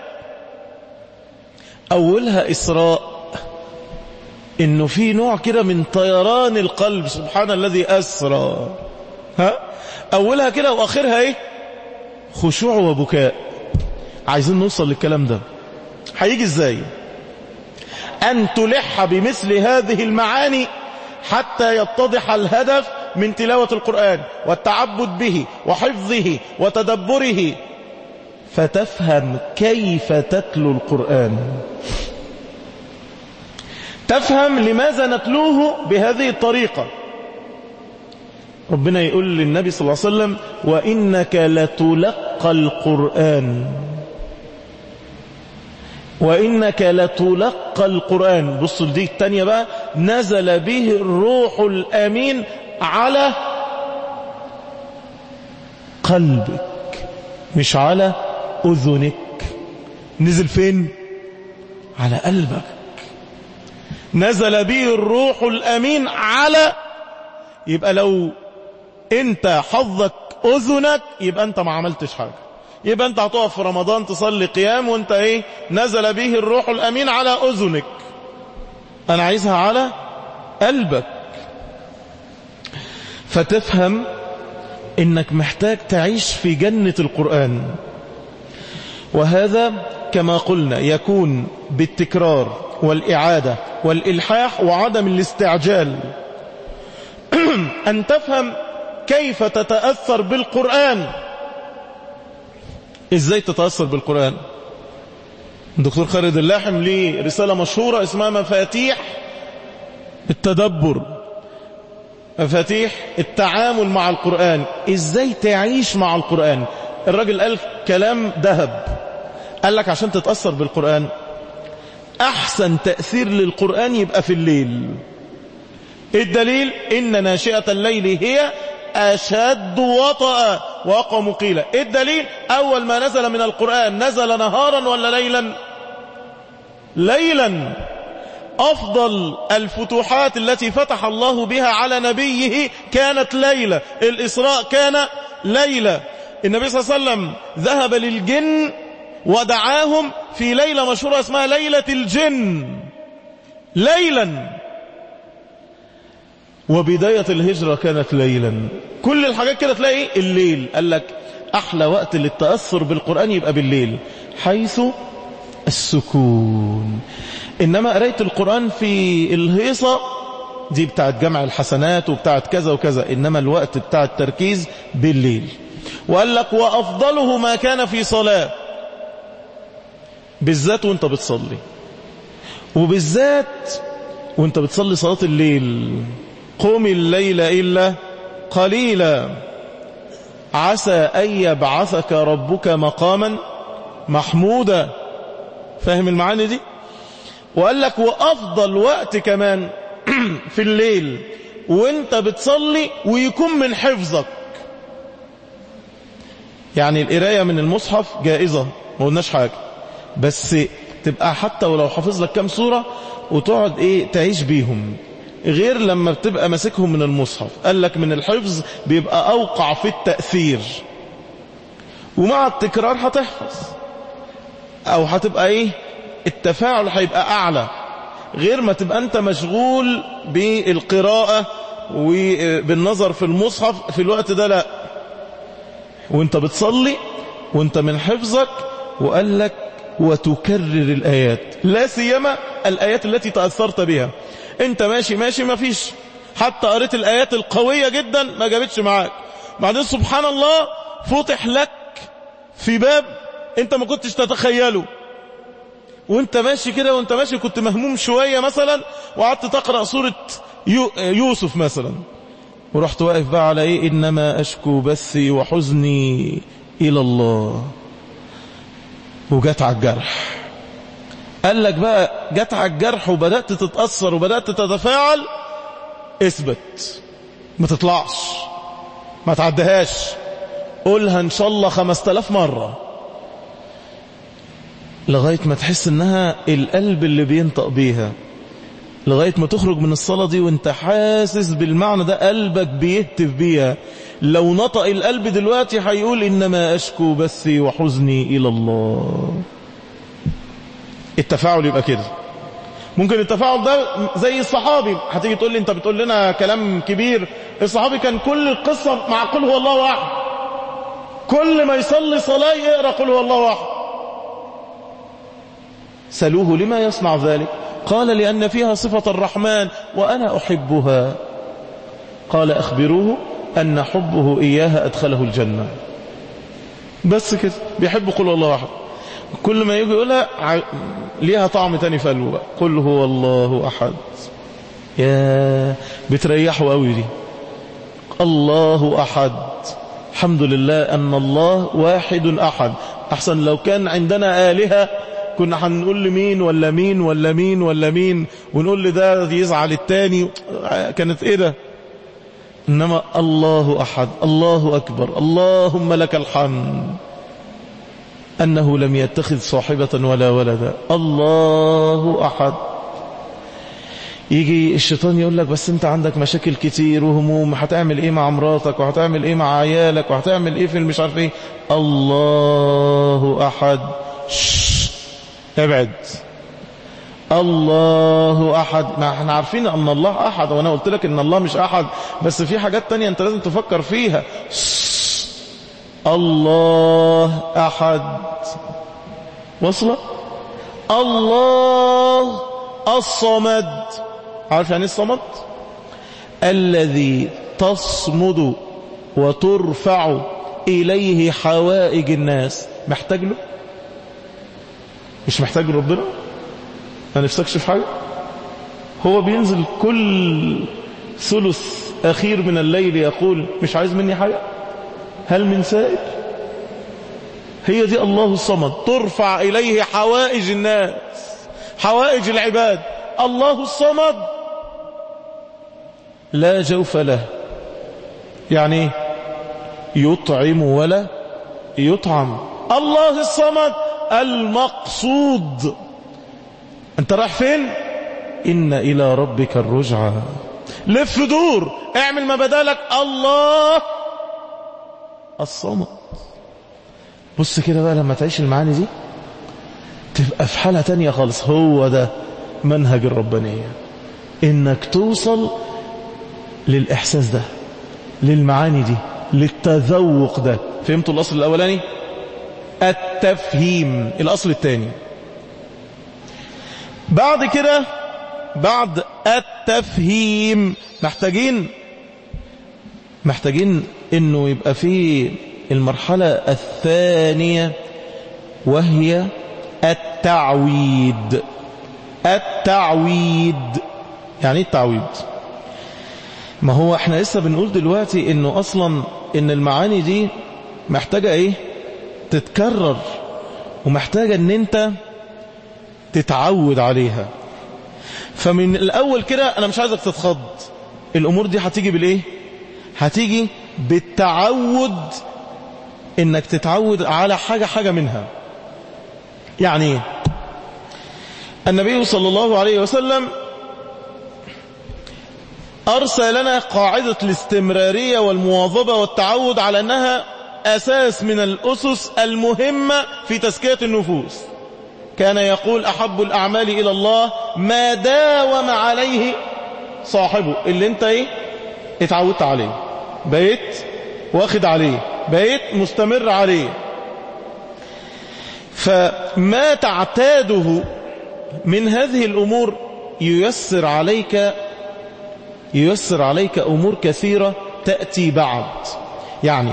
أولها إسراء إنه في نوع كده من طيران القلب سبحان الذي أسرى ها أولها كده وآخرها إيه خشوع وبكاء عايزين نوصل للكلام ده هيجي إزاي أن تلح بمثل هذه المعاني حتى يتضح الهدف من تلاوة القرآن والتعبد به وحفظه وتدبره فتفهم كيف تتلو القرآن تفهم لماذا نتلوه بهذه الطريقة ربنا يقول للنبي صلى الله عليه وسلم وإنك لتلقى القرآن وإنك لتلقى القرآن بصوا دي التانية بقى نزل به الروح الأمين على قلبك مش على أذنك نزل فين على قلبك نزل به الروح الأمين على يبقى لو انت حظك أذنك يبقى انت ما عملتش حاجة يبقى انت هتقف في رمضان تصلي قيام وانت ايه نزل به الروح الأمين على أذنك أنا عايزها على قلبك فتفهم انك محتاج تعيش في جنة القرآن وهذا كما قلنا يكون بالتكرار والإعادة والإلحاح وعدم الاستعجال أن تفهم كيف تتأثر بالقرآن إزاي تتأثر بالقرآن الدكتور خالد اللاحم ليه رسالة مشهورة اسمها مفاتيح التدبر مفاتيح التعامل مع القرآن ازاي تعيش مع القرآن الراجل قال كلام ذهب قال لك عشان تتأثر بالقرآن احسن تأثير للقرآن يبقى في الليل الدليل ان ناشئة الليل هي اشد وطأ واقوى مقيلة الدليل اول ما نزل من القرآن نزل نهارا ولا ليلا ليلا أفضل الفتوحات التي فتح الله بها على نبيه كانت ليلة الإسراء كان ليلة النبي صلى الله عليه وسلم ذهب للجن ودعاهم في ليلة مشهورة اسمها ليلة الجن ليلا وبداية الهجرة كانت ليلا كل الحاجات كده تلاقي الليل قال لك أحلى وقت للتأثر بالقرآن يبقى بالليل حيث السكون إنما قراية القرآن في الهيصة دي بتاعت جمع الحسنات وبتاعت كذا وكذا إنما الوقت بتاع التركيز بالليل وقال لك وأفضله ما كان في صلاة بالذات وانت بتصلي وبالذات وانت بتصلي صلاة الليل قم الليل إلا قليلا عسى أن يبعثك ربك مقاما محمودا فاهم المعاني دي وقال لك وأفضل وقت كمان في الليل وانت بتصلي ويكون من حفظك يعني القراية من المصحف جائزة ما قلناش حاجة بس تبقى حتى ولو حافظ لك كام سورة وتقعد ايه تعيش بيهم غير لما بتبقى ماسكهم من المصحف قال لك من الحفظ بيبقى أوقع في التأثير ومع التكرار هتحفظ أو هتبقى ايه التفاعل هيبقى أعلى غير ما تبقى أنت مشغول بالقراءة وبالنظر في المصحف في الوقت ده لا وانت بتصلي وانت من حفظك وقال لك وتكرر الآيات لا سيما الآيات التي تأثرت بها انت ماشي ماشي ما فيش حتى قريت الآيات القوية جدا ما جابتش معاك بعدين سبحان الله فتح لك في باب انت ما كنتش تتخيله وانت ماشي كده وانت ماشي كنت مهموم شوية مثلا وقعدت تقرأ سورة يو يوسف مثلا ورحت واقف بقى على ايه انما اشكو بثي وحزني الى الله وجت على الجرح قال لك بقى جت على الجرح وبدأت تتأثر وبدأت تتفاعل اثبت ما تطلعش ما تعدهاش قولها ان شاء الله خمس تلاف مرة لغاية ما تحس انها القلب اللي بينطق بيها لغاية ما تخرج من الصلاة دي وانت حاسس بالمعنى ده قلبك بيهتف بيها لو نطق القلب دلوقتي هيقول انما اشكو بثي وحزني الى الله التفاعل يبقى كده ممكن التفاعل ده زي الصحابي هتيجي تقول لي انت بتقول لنا كلام كبير الصحابي كان كل القصة مع قل هو الله احد كل ما يصلي صلاة يقرأ قل هو الله احد سألوه لما يصنع ذلك قال لأن فيها صفة الرحمن وأنا أحبها قال أخبروه أن حبه إياها أدخله الجنة بس كده بيحب قل الله أحد كل ما يجي يقولها ليها طعم تاني في قلبه بقى قل هو الله أحد يا بتريحوا قوي دي الله أحد الحمد لله أن الله واحد أحد أحسن لو كان عندنا آلهة كنا هنقول لمين ولا مين ولا مين ولا مين ونقول لده يزعل التاني كانت ايه ده انما الله احد الله اكبر اللهم لك الحمد انه لم يتخذ صاحبة ولا ولدا الله احد يجي الشيطان يقول لك بس انت عندك مشاكل كتير وهموم هتعمل ايه مع مراتك وهتعمل ايه مع عيالك وهتعمل ايه في المش عارف ايه الله احد شش. ابعد الله احد ما احنا عارفين ان الله احد وانا قلت لك ان الله مش احد بس في حاجات تانية انت لازم تفكر فيها شش. الله احد وصلة الله الصمد عارف يعني الصمد الذي تصمد وترفع إليه حوائج الناس محتاج له مش محتاج ربنا ما نفسكش في حاجة هو بينزل كل ثلث أخير من الليل يقول مش عايز مني حاجة هل من سائل هي دي الله الصمد ترفع إليه حوائج الناس حوائج العباد الله الصمد لا جوف له يعني يطعم ولا يطعم الله الصمد المقصود انت رايح فين ان الى ربك الرجعى لف دور اعمل ما بدالك الله الصمد بص كده بقى لما تعيش المعاني دي تبقى في حالة تانية خالص هو ده منهج الربانية انك توصل للإحساس ده للمعاني دي للتذوق ده فهمتوا الأصل الأولاني التفهيم الأصل الثاني بعد كده بعد التفهيم محتاجين محتاجين انه يبقى في المرحلة الثانية وهي التعويد التعويد يعني ايه التعويد ما هو احنا لسه بنقول دلوقتي انه اصلا ان المعاني دي محتاجة ايه تتكرر ومحتاجة ان انت تتعود عليها فمن الاول كده انا مش عايزك تتخض الامور دي هتيجي بالايه هتيجي بالتعود انك تتعود على حاجة حاجة منها يعني ايه النبي صلى الله عليه وسلم أرسل لنا قاعدة الاستمرارية والمواظبة والتعود على أنها أساس من الأسس المهمة في تزكية النفوس كان يقول أحب الأعمال إلى الله ما داوم عليه صاحبه اللي انت ايه اتعودت عليه بقيت واخد عليه بقيت مستمر عليه فما تعتاده من هذه الأمور ييسر عليك ييسر عليك أمور كثيرة تأتي بعد يعني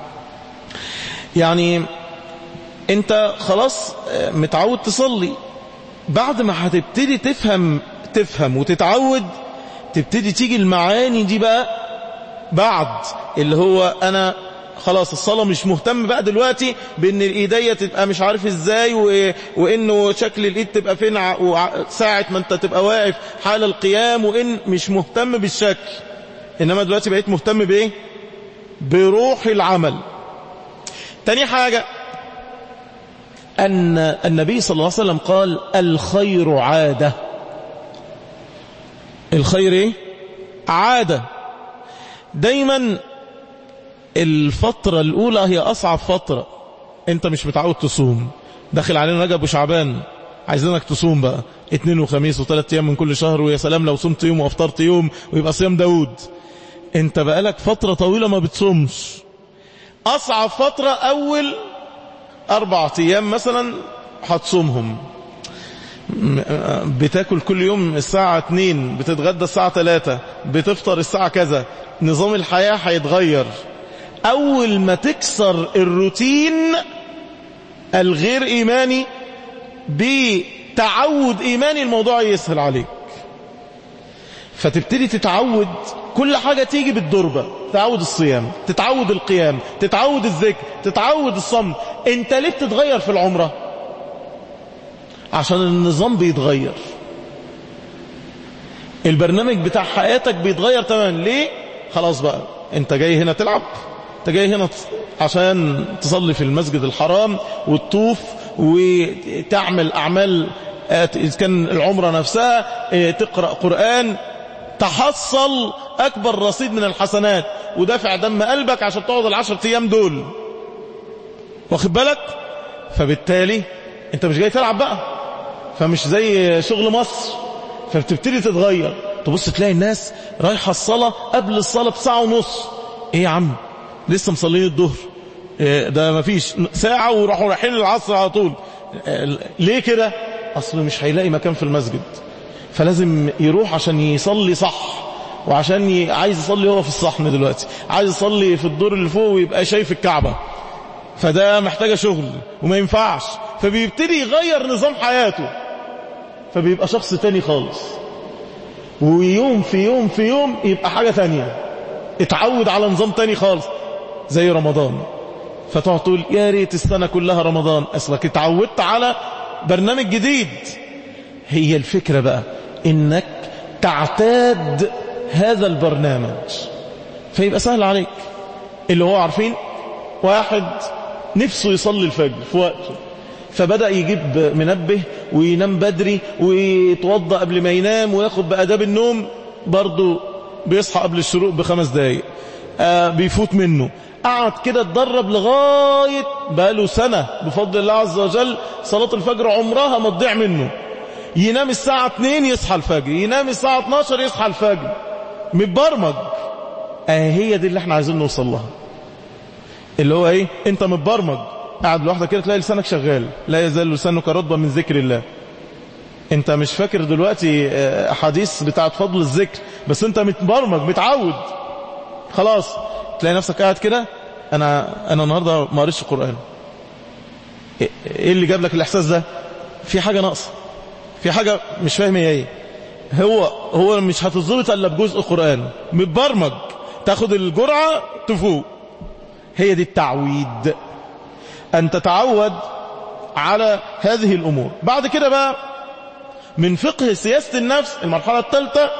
يعني انت خلاص متعود تصلي بعد ما هتبتدي تفهم تفهم وتتعود تبتدي تيجي المعاني دي بقى بعد اللي هو انا خلاص الصلاة مش مهتم بقى دلوقتي بان الايدية تبقى مش عارف ازاي و... وانه شكل الايد تبقى فين ع... وع... ساعة ما انت تبقى واقف حال القيام وان مش مهتم بالشكل انما دلوقتي بقيت مهتم بايه بروح العمل تاني حاجة أن النبي صلى الله عليه وسلم قال الخير عادة الخير ايه عادة دايما الفترة الأولى هي أصعب فترة أنت مش متعود تصوم داخل علينا رجب وشعبان عايزينك تصوم بقى اتنين وخميس وثلاث أيام من كل شهر ويا سلام لو صمت يوم وافطرت يوم ويبقى صيام داود أنت بقالك فترة طويلة ما بتصومش أصعب فترة أول أربعة أيام مثلا هتصومهم بتاكل كل يوم الساعة 2 بتتغدى الساعة 3 بتفطر الساعة كذا نظام الحياة هيتغير أول ما تكسر الروتين الغير إيماني بتعود إيماني الموضوع يسهل عليك فتبتدي تتعود كل حاجة تيجي بالدربة تتعود الصيام تتعود القيام تتعود الذكر تتعود الصمت انت ليه بتتغير في العمرة عشان النظام بيتغير البرنامج بتاع حياتك بيتغير تماما ليه خلاص بقى انت جاي هنا تلعب انت جاي هنا عشان تصلي في المسجد الحرام وتطوف وتعمل اعمال اذا كان العمرة نفسها اه تقرأ قرآن تحصل اكبر رصيد من الحسنات ودافع دم قلبك عشان تقعد العشر ايام دول واخد بالك فبالتالي انت مش جاي تلعب بقى فمش زي شغل مصر فبتبتدي تتغير تبص تلاقي الناس رايحة الصلاة قبل الصلاة بساعة ونص ايه يا عم لسه مصلين الظهر إيه ده مفيش ساعة وراحوا رايحين العصر على طول إيه ليه كده اصل مش هيلاقي مكان في المسجد فلازم يروح عشان يصلي صح وعشان ي... عايز يصلي هو في الصحن دلوقتي عايز يصلي في الدور اللي فوق ويبقى شايف الكعبة فده محتاجة شغل وما ينفعش فبيبتدي يغير نظام حياته فبيبقى شخص تاني خالص ويوم في يوم في يوم يبقى حاجة تانية اتعود على نظام تاني خالص زي رمضان فتقعد تقول يا ريت السنة كلها رمضان اصلك اتعودت على برنامج جديد هي الفكرة بقى انك تعتاد هذا البرنامج فيبقى سهل عليك اللي هو عارفين واحد نفسه يصلي الفجر في وقته فبدأ يجيب منبه وينام بدري ويتوضى قبل ما ينام وياخد بأداب النوم برضه بيصحى قبل الشروق بخمس دقايق آه بيفوت منه قعد كده اتدرب لغاية بقاله سنة بفضل الله عز وجل صلاة الفجر عمرها ما تضيع منه ينام الساعة 2 يصحى الفجر ينام الساعة 12 يصحى الفجر متبرمج اه هي دي اللي احنا عايزين نوصل لها اللي هو ايه انت متبرمج قاعد لوحدك كده تلاقي لسانك شغال لا يزال لسانك رطبا من ذكر الله انت مش فاكر دلوقتي احاديث بتاعت فضل الذكر بس انت متبرمج متعود خلاص تلاقي نفسك قاعد كده انا انا النهارده ما قريتش القران ايه اللي جاب لك الاحساس ده في حاجه ناقصه في حاجه مش فاهم هي ايه هو هو مش هتظبط الا بجزء قران متبرمج تاخد الجرعه تفوق هي دي التعويد أن تتعود على هذه الأمور بعد كده بقى من فقه سياسة النفس المرحلة الثالثة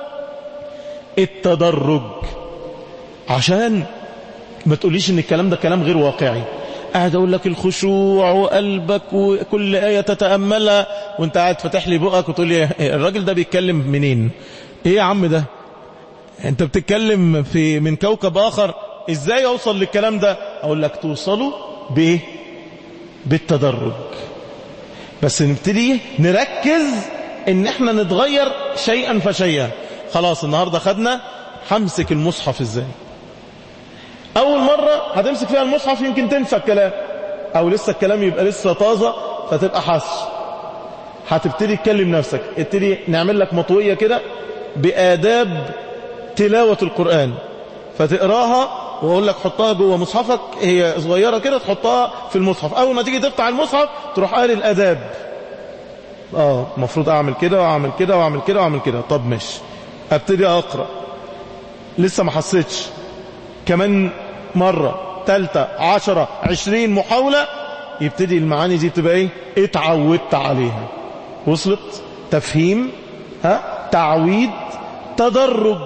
التدرج عشان ما تقوليش ان الكلام ده كلام غير واقعي قاعد اقول لك الخشوع وقلبك وكل آية تتأملها وانت قاعد فاتح لي بقك وتقول لي الراجل ده بيتكلم منين ايه يا عم ده انت بتتكلم في من كوكب اخر ازاي اوصل للكلام ده اقول لك توصلوا بايه بالتدرج بس نبتدي نركز ان احنا نتغير شيئا فشيئا خلاص النهاردة خدنا همسك المصحف ازاي اول مرة هتمسك فيها المصحف يمكن تنسى الكلام او لسه الكلام يبقى لسه طازة فتبقى حس هتبتدي تكلم نفسك ابتدي نعمل لك مطوية كده بآداب تلاوة القرآن فتقراها واقول لك حطها جوه مصحفك هي صغيرة كده تحطها في المصحف اول ما تيجي تفتح المصحف تروح قاري الاداب اه المفروض اعمل كده واعمل كده واعمل كده واعمل كده طب ماشي ابتدي اقرا لسه ما حسيتش كمان مرة تالتة عشرة عشرين محاولة يبتدي المعاني دي تبقى ايه اتعودت عليها وصلت تفهيم ها تعويد تدرج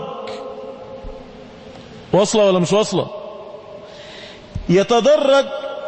واصلة ولا مش واصلة يتدرج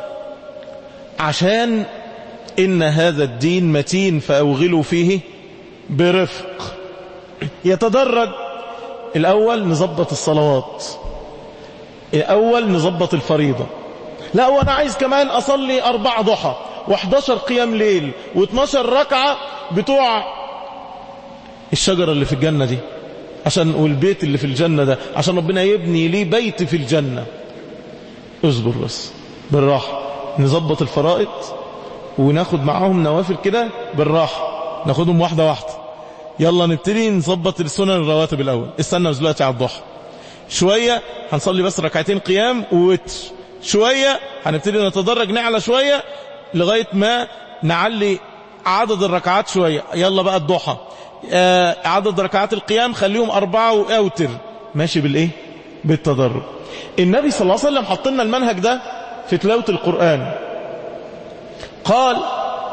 عشان إن هذا الدين متين فأوغلوا فيه برفق يتدرج الأول نظبط الصلوات الأول نظبط الفريضة لا وأنا عايز كمان أصلي أربع ضحى و11 قيام ليل و12 ركعة بتوع الشجرة اللي في الجنة دي عشان والبيت اللي في الجنة ده عشان ربنا يبني لي بيت في الجنة اصبر بس بالراحة نظبط الفرائض وناخد معاهم نوافل كده بالراحة ناخدهم واحدة واحدة يلا نبتدي نظبط السنن الرواتب الأول استنى دلوقتي على الضحى شوية هنصلي بس ركعتين قيام ووتر شوية هنبتدي نتدرج نعلى شوية لغاية ما نعلي عدد الركعات شوية يلا بقى الضحى آه عدد ركعات القيام خليهم أربعة وأوتر ماشي بالإيه بالتدرج النبي صلى الله عليه وسلم حط لنا المنهج ده في تلاوة القرآن قال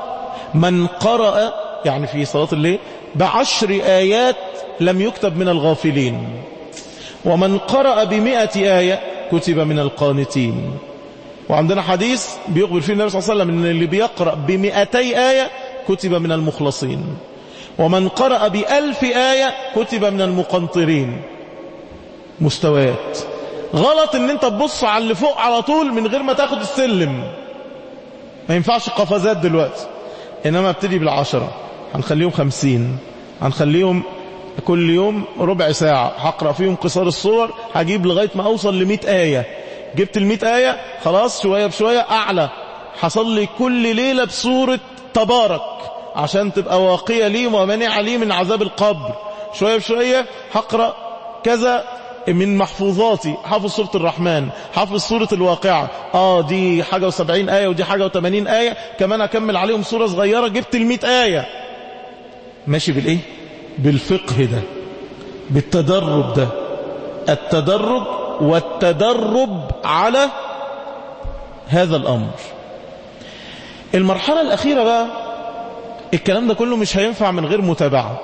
من قرأ يعني في صلاة الليل بعشر آيات لم يكتب من الغافلين ومن قرأ بمئة آية كتب من القانتين وعندنا حديث بيخبر فيه النبي صلى الله عليه وسلم ان اللي بيقرأ بمئتي آية كتب من المخلصين ومن قرأ بألف آية كتب من المقنطرين مستويات غلط ان انت تبص على اللي فوق على طول من غير ما تاخد السلم ما ينفعش قفزات دلوقتي انما ابتدي بالعشرة هنخليهم خمسين هنخليهم كل يوم ربع ساعة هقرأ فيهم قصار الصور هجيب لغاية ما اوصل لمئة آية جبت المئة آية خلاص شوية بشوية اعلى حصل لي كل ليلة بصورة تبارك عشان تبقى واقية لي ومانعة لي من عذاب القبر شوية بشوية هقرأ كذا من محفوظاتي حافظ سورة الرحمن حافظ سورة الواقعة اه دي حاجة وسبعين آية ودي حاجة وثمانين آية كمان أكمل عليهم سورة صغيرة جبت المئة آية ماشي بالإيه بالفقه ده بالتدرب ده التدرب والتدرب على هذا الأمر المرحلة الأخيرة بقى الكلام ده كله مش هينفع من غير متابعة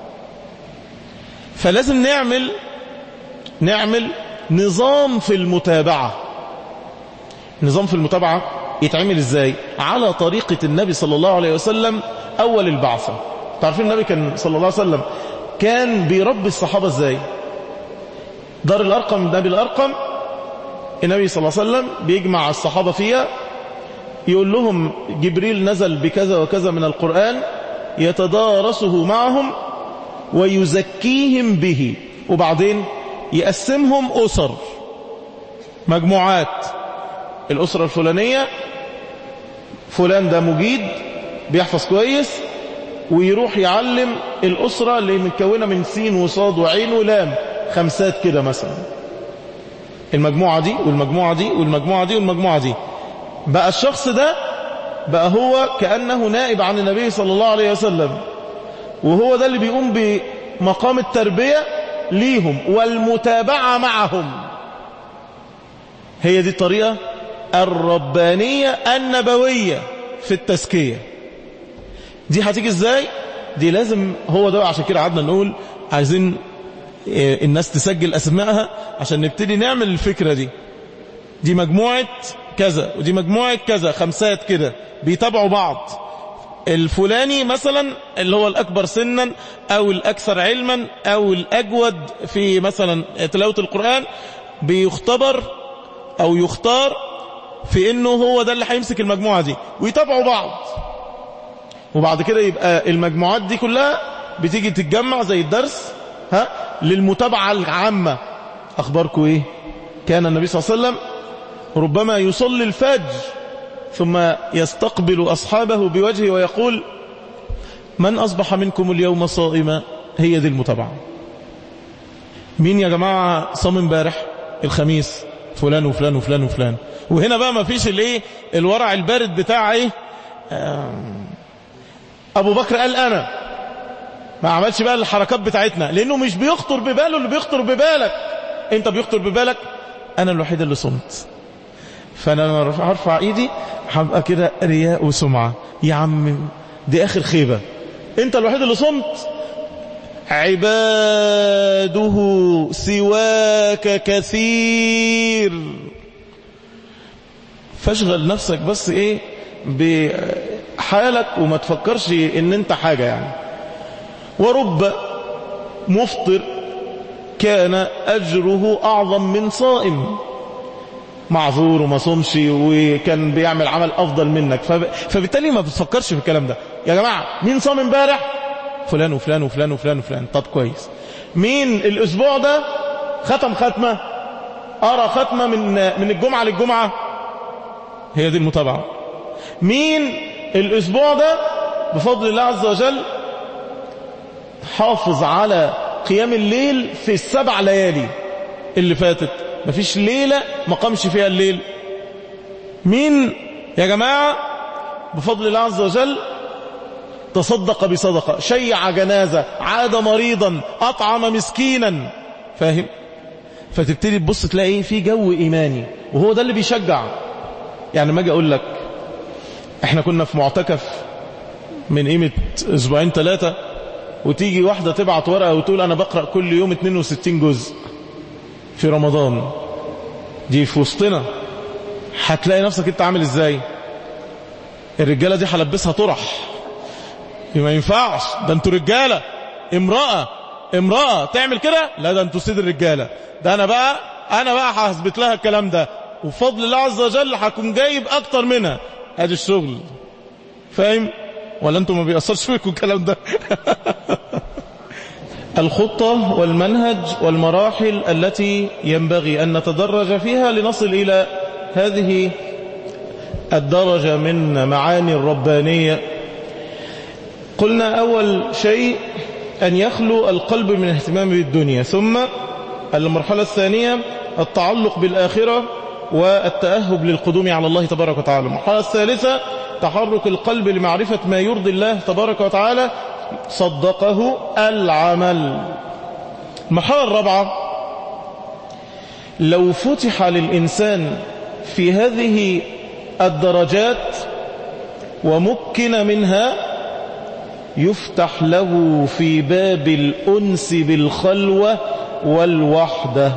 فلازم نعمل نعمل نظام في المتابعة نظام في المتابعة يتعمل ازاي على طريقة النبي صلى الله عليه وسلم اول البعثة تعرفين النبي كان صلى الله عليه وسلم كان بيربي الصحابة ازاي دار الارقم نبي الارقم النبي صلى الله عليه وسلم بيجمع الصحابة فيها يقول لهم جبريل نزل بكذا وكذا من القرآن يتدارسه معهم ويزكيهم به وبعدين يقسمهم أسر مجموعات الأسرة الفلانية فلان ده مجيد بيحفظ كويس ويروح يعلم الأسرة اللي متكونة من سين وصاد وعين ولام خمسات كده مثلا المجموعة دي والمجموعة دي والمجموعة دي والمجموعة دي بقى الشخص ده بقى هو كأنه نائب عن النبي صلى الله عليه وسلم وهو ده اللي بيقوم بمقام التربية ليهم والمتابعة معهم هي دي الطريقة الربانية النبوية في التزكية دي هتيجي ازاي دي لازم هو ده عشان كده قعدنا نقول عايزين الناس تسجل اسمائها عشان نبتدي نعمل الفكرة دي دي مجموعة كذا ودي مجموعة كذا خمسات كده بيتابعوا بعض الفلاني مثلا اللي هو الأكبر سنا أو الأكثر علما أو الأجود في مثلا تلاوة القرآن بيختبر أو يختار في إنه هو ده اللي هيمسك المجموعة دي ويتابعوا بعض وبعد كده يبقى المجموعات دي كلها بتيجي تتجمع زي الدرس ها للمتابعة العامة أخباركم إيه كان النبي صلى الله عليه وسلم ربما يصلي الفجر ثم يستقبل أصحابه بوجهه ويقول من أصبح منكم اليوم صائما هي دي المتابعة مين يا جماعة صام امبارح الخميس فلان وفلان وفلان وفلان وهنا بقى ما فيش الايه الورع البارد بتاع ايه ابو بكر قال انا ما عملش بقى الحركات بتاعتنا لانه مش بيخطر بباله اللي بيخطر ببالك انت بيخطر ببالك انا الوحيد اللي صمت فانا لما هرفع ايدي هبقى كده رياء وسمعة يا عم دي اخر خيبة انت الوحيد اللي صمت عباده سواك كثير فاشغل نفسك بس ايه بحالك وما تفكرش ان انت حاجة يعني ورب مفطر كان اجره اعظم من صائم معذور وما صومش وكان بيعمل عمل افضل منك فبالتالي ما بتفكرش في الكلام ده يا جماعة مين صام امبارح فلان وفلان وفلان وفلان وفلان طب كويس مين الاسبوع ده ختم ختمة ارى ختمة من من الجمعة للجمعة هي دي المتابعة مين الاسبوع ده بفضل الله عز وجل حافظ على قيام الليل في السبع ليالي اللي فاتت مفيش ليلة ما قامش فيها الليل مين يا جماعة بفضل الله عز وجل تصدق بصدقة شيع جنازة عاد مريضا أطعم مسكينا فاهم فتبتدي تبص تلاقي في جو إيماني وهو ده اللي بيشجع يعني ما اجي أقول لك احنا كنا في معتكف من قيمة اسبوعين ثلاثة وتيجي واحدة تبعت ورقة وتقول انا بقرأ كل يوم 62 جزء في رمضان دي في وسطنا هتلاقي نفسك انت عامل ازاي الرجالة دي هلبسها طرح ما ينفعش ده انتوا رجالة امرأة امرأة تعمل كده لا ده انتوا سيد الرجالة ده انا بقى انا بقى هثبت لها الكلام ده وبفضل الله عز وجل هكون جايب اكتر منها ادي الشغل فاهم ولا انتوا ما بيأثرش فيكم الكلام ده الخطة والمنهج والمراحل التي ينبغي أن نتدرج فيها لنصل إلى هذه الدرجة من معاني الربانية قلنا أول شيء أن يخلو القلب من اهتمام بالدنيا ثم المرحلة الثانية التعلق بالآخرة والتأهب للقدوم على الله تبارك وتعالى المرحلة الثالثة تحرك القلب لمعرفة ما يرضي الله تبارك وتعالى صدقه العمل المرحلة الرابعة لو فتح للإنسان في هذه الدرجات ومكن منها يفتح له في باب الأنس بالخلوة والوحدة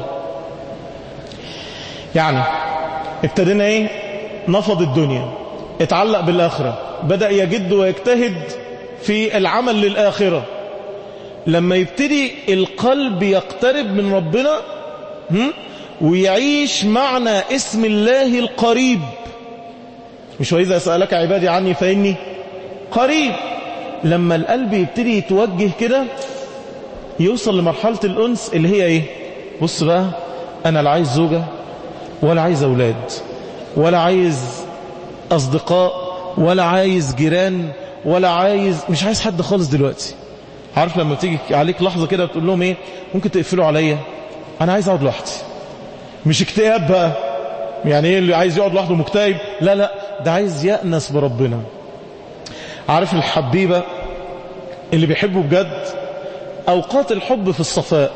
يعني ابتدينا ايه نفض الدنيا اتعلق بالآخرة بدأ يجد ويجتهد في العمل للآخرة لما يبتدي القلب يقترب من ربنا هم؟ ويعيش معنى اسم الله القريب مش وإذا سألك عبادي عني فإني قريب لما القلب يبتدي يتوجه كده يوصل لمرحلة الأنس اللي هي ايه بص بقى أنا لا عايز زوجة ولا عايز أولاد ولا عايز أصدقاء ولا عايز جيران ولا عايز مش عايز حد خالص دلوقتي عارف لما تيجي عليك لحظة كده بتقول لهم ايه ممكن تقفلوا عليا انا عايز اقعد لوحدي مش اكتئاب بقى يعني ايه اللي عايز يقعد لوحده مكتئب لا لا ده عايز يأنس بربنا عارف الحبيبة اللي بيحبه بجد اوقات الحب في الصفاء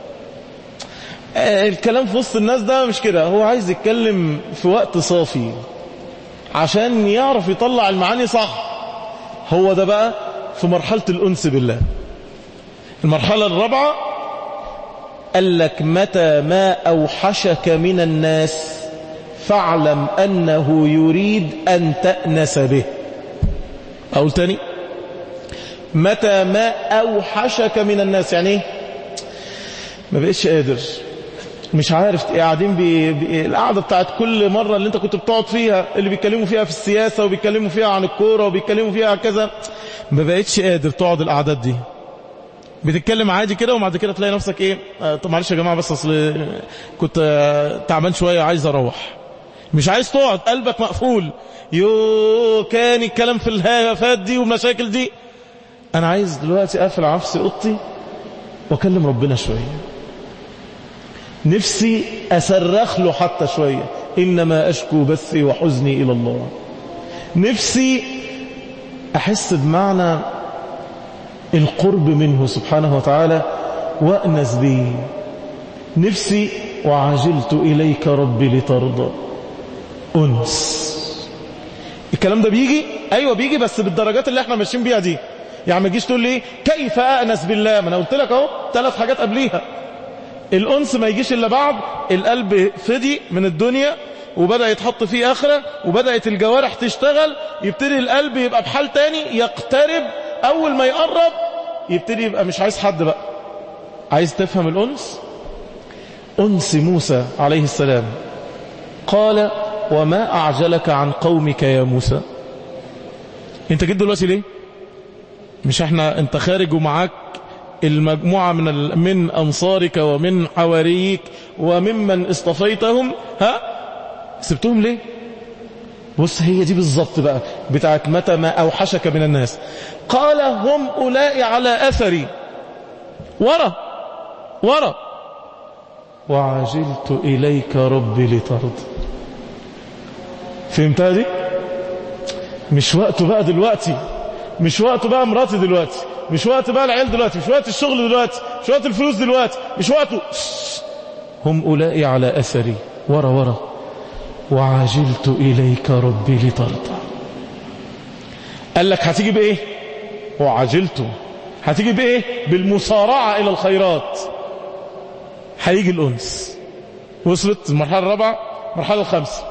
الكلام في وسط الناس ده مش كده هو عايز يتكلم في وقت صافي عشان يعرف يطلع المعاني صح هو ده بقى في مرحلة الأنس بالله المرحلة الرابعة قال لك متى ما أوحشك من الناس فاعلم أنه يريد أن تأنس به أقول تاني متى ما أوحشك من الناس يعني ايه ما بقتش قادر مش عارف قاعدين بي... بي... القعدة بتاعت كل مرة اللي انت كنت بتقعد فيها اللي بيتكلموا فيها في السياسة وبيتكلموا فيها عن الكورة وبيتكلموا فيها عن كذا ما بقتش قادر تقعد القعدات دي بتتكلم عادي كده وبعد كده تلاقي نفسك ايه آه طب معلش يا جماعة بس اصل كنت آه تعبان شوية عايز اروح مش عايز تقعد قلبك مقفول يو كان الكلام في الهافات دي والمشاكل دي انا عايز دلوقتي اقفل على نفسي اوضتي واكلم ربنا شويه نفسي أصرخ له حتى شوية إنما أشكو بثي وحزني إلى الله نفسي أحس بمعنى القرب منه سبحانه وتعالى وأنس به نفسي وعجلت إليك ربي لترضى أنس الكلام ده بيجي أيوة بيجي بس بالدرجات اللي احنا ماشيين بيها دي يعني ما تجيش تقول لي كيف أأنس بالله ما أنا قلت لك أهو ثلاث حاجات قبليها الأنس ما يجيش إلا بعد القلب فدي من الدنيا وبدأ يتحط فيه آخرة وبدأت الجوارح تشتغل يبتدي القلب يبقى بحال تاني يقترب أول ما يقرب يبتدي يبقى مش عايز حد بقى عايز تفهم الأنس أنس موسى عليه السلام قال وما أعجلك عن قومك يا موسى انت جيت دلوقتي ليه مش احنا انت خارج ومعاك المجموعة من من أنصارك ومن حواريك وممن اصطفيتهم ها سبتهم ليه بص هي دي بالظبط بقى بتاعت متى ما أوحشك من الناس قال هم أولئك على أثري ورا ورا وعجلت إليك ربي لترضى فهمتها دي مش وقته بقى دلوقتي مش وقته بقى مراتي دلوقتي مش وقت بقى العيال دلوقتي مش وقت الشغل دلوقتي مش وقت الفلوس دلوقتي مش وقته هم أولئك على أثري ورا ورا وعجلت إليك ربي لترضى قال لك هتيجي بإيه وعجلته هتيجي بايه بالمسارعة الى الخيرات هيجي الانس وصلت المرحلة الرابعة المرحلة الخامسة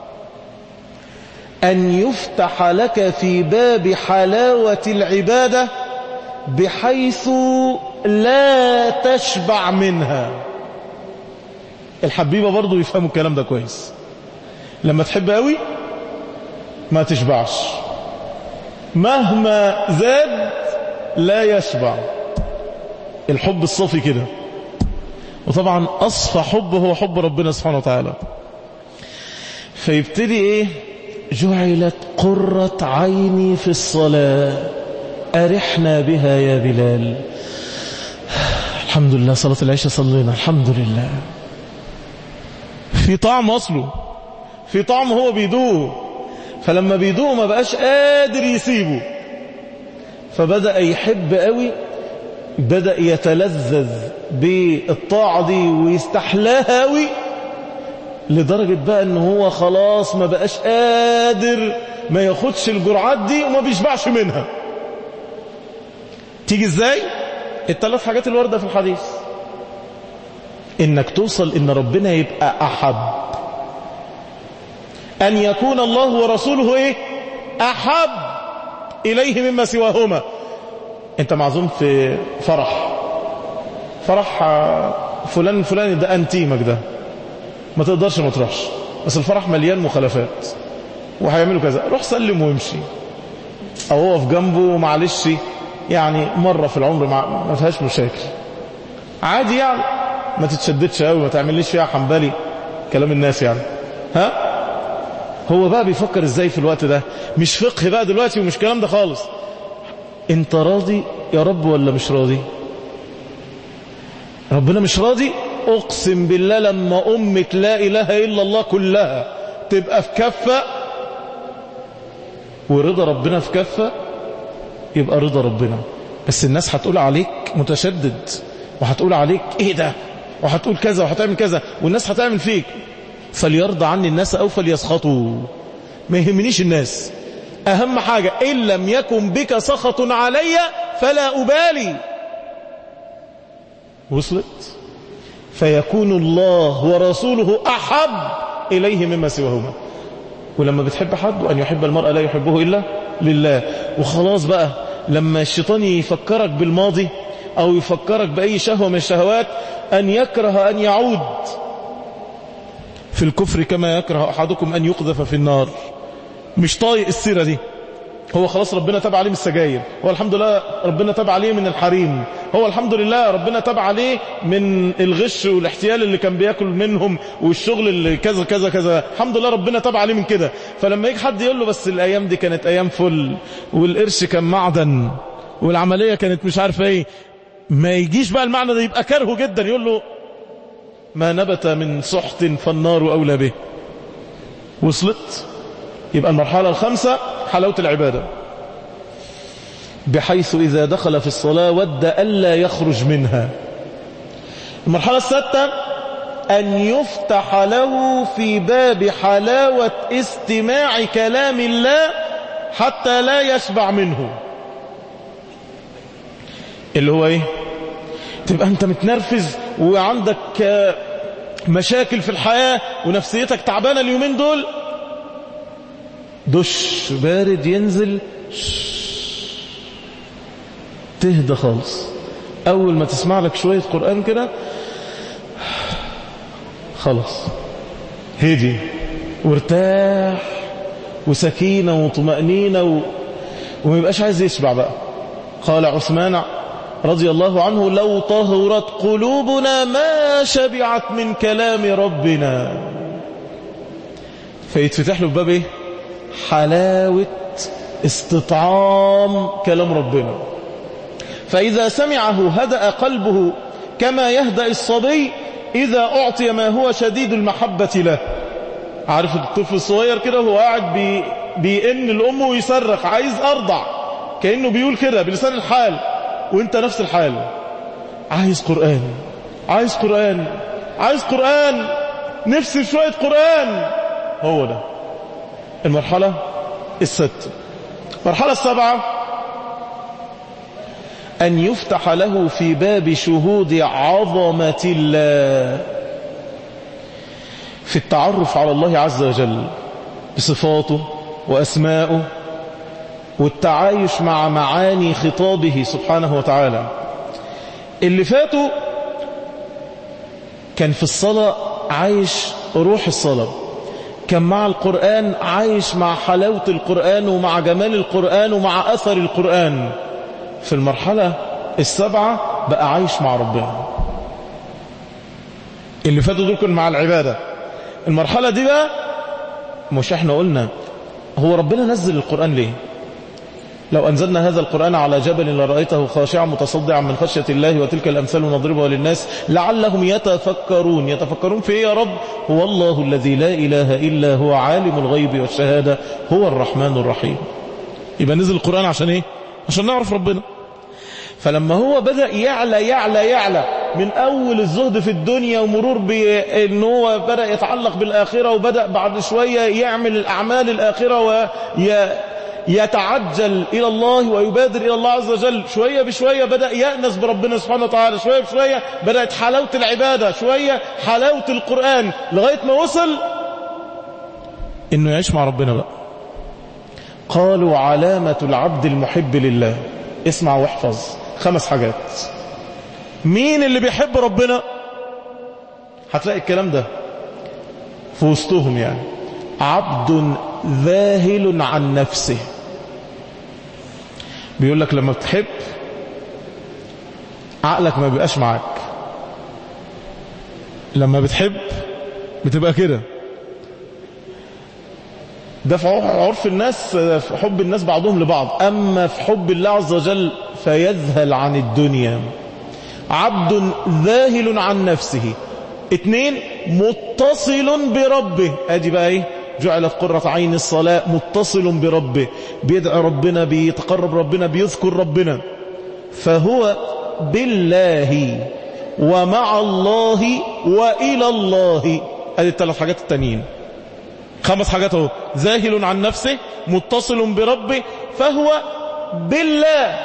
أن يفتح لك في باب حلاوة العبادة بحيث لا تشبع منها الحبيبة برضو يفهموا الكلام ده كويس لما تحب قوي ما تشبعش مهما زاد لا يشبع الحب الصافي كده وطبعا أصفى حب هو حب ربنا سبحانه وتعالى فيبتدي ايه جعلت قرة عيني في الصلاة أرحنا بها يا بلال الحمد لله صلاة العشاء صلينا الحمد لله في طعم أصله في طعم هو بيدوه فلما بيدوه ما بقاش قادر يسيبه فبدأ يحب قوي بدأ يتلذذ بالطاعة دي ويستحلاها قوي لدرجة بقى ان هو خلاص ما بقاش قادر ما ياخدش الجرعات دي وما بيشبعش منها تيجي ازاي الثلاث حاجات الواردة في الحديث انك توصل ان ربنا يبقى احب ان يكون الله ورسوله ايه احب اليه مما سواهما انت معزوم في فرح فرح فلان الفلاني ده انتيمك ده ما تقدرش ما تروحش بس الفرح مليان مخالفات وهيعملوا كذا روح سلم وامشي او اقف جنبه معلش يعني مرة في العمر ما فيهاش مشاكل عادي يعني ما تتشددش قوي ما تعمليش فيها حنبلي كلام الناس يعني ها هو بقى بيفكر ازاي في الوقت ده مش فقه بقى دلوقتي ومش كلام ده خالص انت راضي يا رب ولا مش راضي ربنا مش راضي اقسم بالله لما امة لا اله الا الله كلها تبقى في كفة ورضا ربنا في كفة يبقى رضا ربنا بس الناس هتقول عليك متشدد وهتقول عليك ايه ده وهتقول كذا وهتعمل كذا والناس هتعمل فيك فليرضى عني الناس او فليسخطوا ما يهمنيش الناس اهم حاجة ان لم يكن بك سخط علي فلا ابالي وصلت فيكون الله ورسوله احب اليه مما سواهما ولما بتحب حد وان يحب المرء لا يحبه الا لله وخلاص بقى لما الشيطان يفكرك بالماضي او يفكرك باي شهوة من الشهوات ان يكره ان يعود في الكفر كما يكره احدكم ان يقذف في النار مش طايق السيرة دي هو خلاص ربنا تاب عليه من السجاير هو الحمد لله ربنا تاب عليه من الحريم هو الحمد لله ربنا تاب عليه من الغش والاحتيال اللي كان بياكل منهم والشغل اللي كذا كذا كذا الحمد لله ربنا تاب عليه من كده فلما يجي حد يقول له بس الايام دي كانت ايام فل والقرش كان معدن والعملية كانت مش عارفه ايه ما يجيش بقى المعنى ده يبقى كرهه جدا يقول له ما نبت من سحت فالنار اولى به وصلت يبقى المرحلة الخامسة حلاوة العبادة بحيث إذا دخل في الصلاة ود ألا يخرج منها المرحلة السادسة أن يفتح له في باب حلاوة استماع كلام الله حتى لا يشبع منه اللي هو ايه تبقى انت متنرفز وعندك مشاكل في الحياة ونفسيتك تعبانة اليومين دول دش بارد ينزل تهدى خالص اول ما تسمع لك شوية قرآن كده خلاص هدي وارتاح وسكينة وطمأنينة و... وما يبقاش عايز يشبع بقى قال عثمان رضي الله عنه لو طهرت قلوبنا ما شبعت من كلام ربنا فيتفتح له باب ايه حلاوة استطعام كلام ربنا فإذا سمعه هدأ قلبه كما يهدأ الصبي إذا أعطي ما هو شديد المحبة له عارف الطفل الصغير كده هو قاعد بي بيئن الأم ويصرخ عايز أرضع كأنه بيقول كده بلسان الحال وانت نفس الحال عايز قرآن عايز قرآن عايز قرآن نفسي في شوية قرآن هو ده المرحلة الستة المرحلة السابعة أن يفتح له في باب شهود عظمة الله في التعرف على الله عز وجل بصفاته وأسمائه والتعايش مع معاني خطابه سبحانه وتعالى اللي فاتوا كان في الصلاة عايش روح الصلاة كان مع القرآن عايش مع حلاوة القرآن ومع جمال القرآن ومع أثر القرآن في المرحلة السبعة بقى عايش مع ربنا اللي فاتوا دول كانوا مع العبادة المرحلة دي بقى مش احنا قلنا هو ربنا نزل القرآن ليه لو أنزلنا هذا القرآن على جبل لرأيته خاشعا متصدعا من خشية الله وتلك الأمثال نضربها للناس لعلهم يتفكرون يتفكرون في إيه يا رب هو الله الذي لا إله إلا هو عالم الغيب والشهادة هو الرحمن الرحيم يبقى نزل القرآن عشان إيه عشان نعرف ربنا فلما هو بدأ يعلى يعلى يعلى من أول الزهد في الدنيا ومرور بأن هو بدأ يتعلق بالآخرة وبدأ بعد شوية يعمل الأعمال الآخرة ويتعجل إلى الله ويبادر إلى الله عز وجل شوية بشوية بدأ يأنس بربنا سبحانه وتعالى شوية بشوية بدأت حلاوة العبادة شوية حلاوة القرآن لغاية ما وصل إنه يعيش مع ربنا بقى قالوا علامة العبد المحب لله اسمع واحفظ خمس حاجات مين اللي بيحب ربنا هتلاقي الكلام ده في وسطهم يعني عبد ذاهل عن نفسه بيقول لك لما بتحب عقلك ما بيبقاش معاك لما بتحب بتبقى كده ده في عرف الناس في حب الناس بعضهم لبعض أما في حب الله عز وجل فيذهل عن الدنيا عبد ذاهل عن نفسه اثنين متصل بربه ادي بقى ايه جعلت قرة عين الصلاة متصل بربه بيدعي ربنا بيتقرب ربنا بيذكر ربنا فهو بالله ومع الله وإلى الله ادي الثلاث حاجات التانيين خمس حاجات اهو ذاهل عن نفسه متصل بربه فهو بالله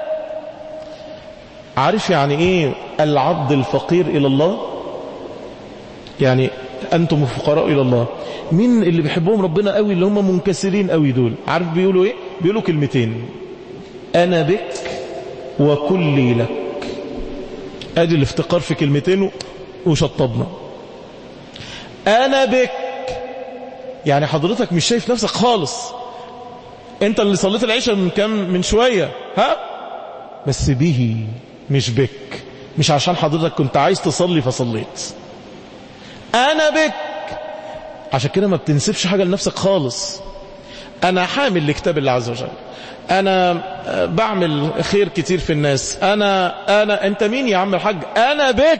عارف يعني ايه العبد الفقير الى الله يعني انتم فقراء الى الله مين اللي بيحبهم ربنا قوي اللي هم منكسرين قوي دول عارف بيقولوا ايه بيقولوا كلمتين انا بك وكلي لك ادي الافتقار في كلمتين وشطبنا انا بك يعني حضرتك مش شايف نفسك خالص انت اللي صليت العشاء من كام من شوية ها بس به مش بك مش عشان حضرتك كنت عايز تصلي فصليت انا بك عشان كده ما بتنسبش حاجة لنفسك خالص انا حامل لكتاب الله عز وجل انا بعمل خير كتير في الناس انا انا انت مين يا عم الحاج انا بك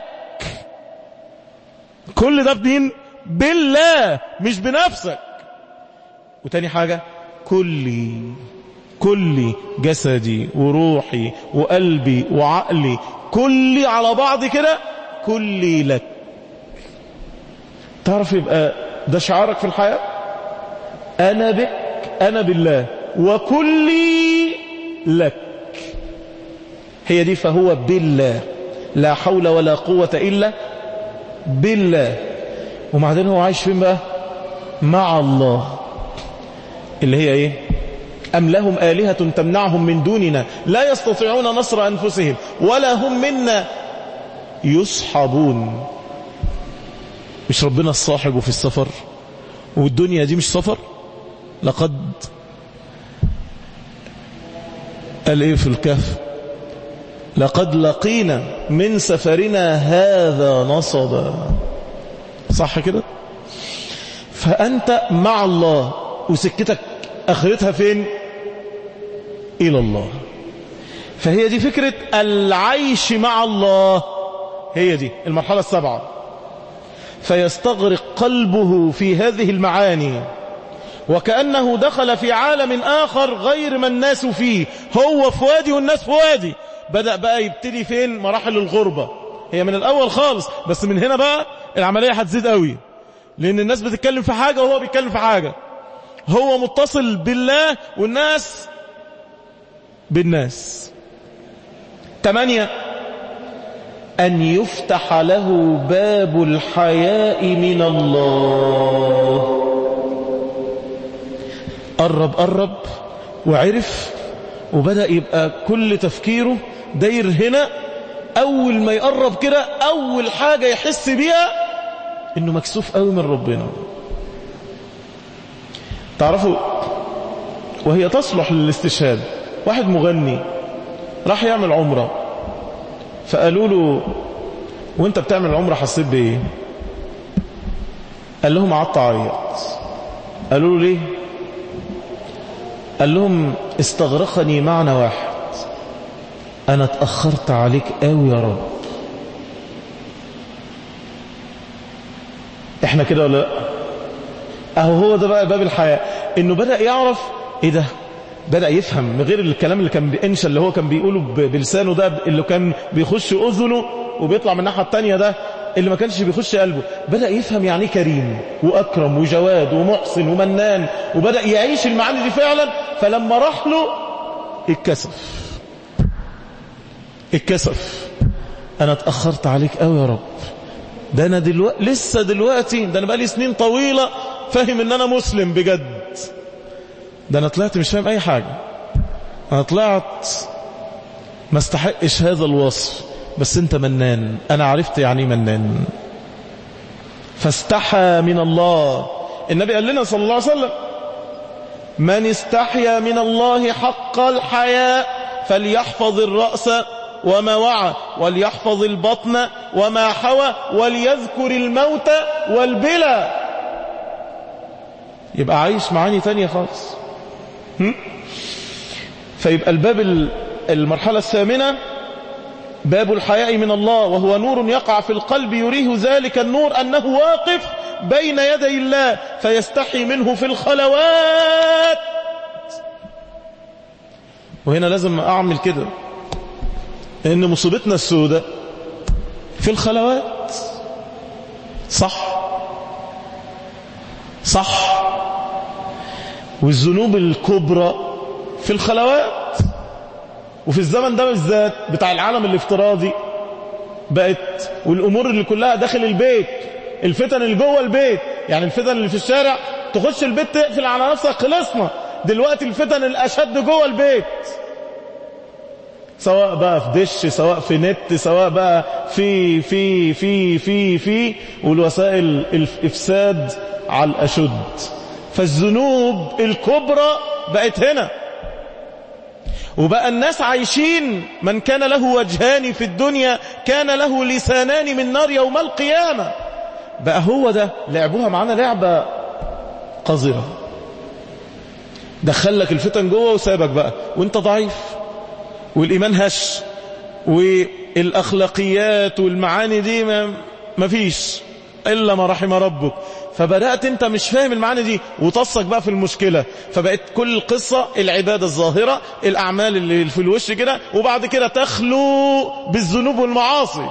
كل ده بمين بالله مش بنفسك وتاني حاجة كلي كلي جسدي وروحي وقلبي وعقلي كلي على بعض كده كلي لك تعرف يبقى ده شعارك في الحياة أنا بك أنا بالله وكلي لك هي دي فهو بالله لا حول ولا قوة إلا بالله وبعدين هو عايش فين بقى مع الله اللي هي ايه أم لهم آلهة تمنعهم من دوننا لا يستطيعون نصر أنفسهم ولا هم منا يصحبون مش ربنا الصاحب في السفر والدنيا دي مش سفر لقد قال ايه في الكهف لقد لقينا من سفرنا هذا نصبا صح كده فأنت مع الله وسكتك أخرتها فين إلى الله فهي دي فكرة العيش مع الله هي دي المرحلة السبعة فيستغرق قلبه في هذه المعاني وكأنه دخل في عالم آخر غير ما الناس فيه هو في وادي والناس في وادي بدأ بقى يبتدي فين مراحل الغربة هي من الأول خالص بس من هنا بقى العملية هتزيد قوي لأن الناس بتتكلم في حاجة وهو بيتكلم في حاجة هو متصل بالله والناس بالناس ثمانية أن يفتح له باب الحياء من الله قرب قرب وعرف وبدأ يبقى كل تفكيره داير هنا أول ما يقرب كده أول حاجة يحس بيها إنه مكسوف قوي من ربنا تعرفوا وهي تصلح للاستشهاد واحد مغني راح يعمل عمرة فقالوا له وانت بتعمل عمرة حسيت بايه قال لهم قعدت اعيط قالوا له ليه قال لهم استغرقني معنى واحد انا اتأخرت عليك قوي يا رب احنا كده ولا لا اهو هو ده بقى باب الحياة انه بدأ يعرف ايه ده بدأ يفهم من غير الكلام اللي كان بينشى اللي هو كان بيقوله بلسانه ده اللي كان بيخش أذنه وبيطلع من الناحية التانية ده اللي ما كانش بيخش قلبه بدأ يفهم يعني ايه كريم وأكرم وجواد ومحسن ومنان وبدأ يعيش المعاني دي فعلا فلما راح له اتكسف اتكسف أنا اتأخرت عليك قوي يا رب ده أنا دلوقتي لسه دلوقتي ده أنا بقالي سنين طويلة فاهم ان أنا مسلم بجد ده انا طلعت مش فاهم اي حاجة انا طلعت ما استحقش هذا الوصف بس انت منان انا عرفت يعني منان فاستحى من الله النبي قال لنا صلى الله عليه وسلم من استحيا من الله حق الحياء فليحفظ الرأس وما وعى وليحفظ البطن وما حوى وليذكر الموت والبلى يبقى عايش معاني تانية خالص فيبقى الباب المرحلة الثامنة باب الحياء من الله وهو نور يقع في القلب يريه ذلك النور أنه واقف بين يدي الله فيستحي منه في الخلوات وهنا لازم أعمل كده إن مصيبتنا السوداء في الخلوات صح صح والذنوب الكبرى في الخلوات وفي الزمن ده بالذات بتاع العالم الافتراضي بقت والامور اللي كلها داخل البيت الفتن اللي جوه البيت يعني الفتن اللي في الشارع تخش البيت تقفل على نفسك خلصنا دلوقتي الفتن الاشد جوه البيت سواء بقى في دش سواء في نت سواء بقى في في في في في والوسائل الافساد على الاشد فالذنوب الكبرى بقت هنا وبقى الناس عايشين من كان له وجهان في الدنيا كان له لسانان من نار يوم القيامة بقى هو ده لعبوها معانا لعبة قذرة دخلك الفتن جوه وسابك بقى وانت ضعيف والإيمان هش والأخلاقيات والمعاني دي ما مفيش إلا ما رحم ربك فبدأت انت مش فاهم المعاني دي وتصك بقى في المشكلة فبقت كل القصة العبادة الظاهرة الأعمال اللي في الوش كده وبعد كده تخلو بالذنوب والمعاصي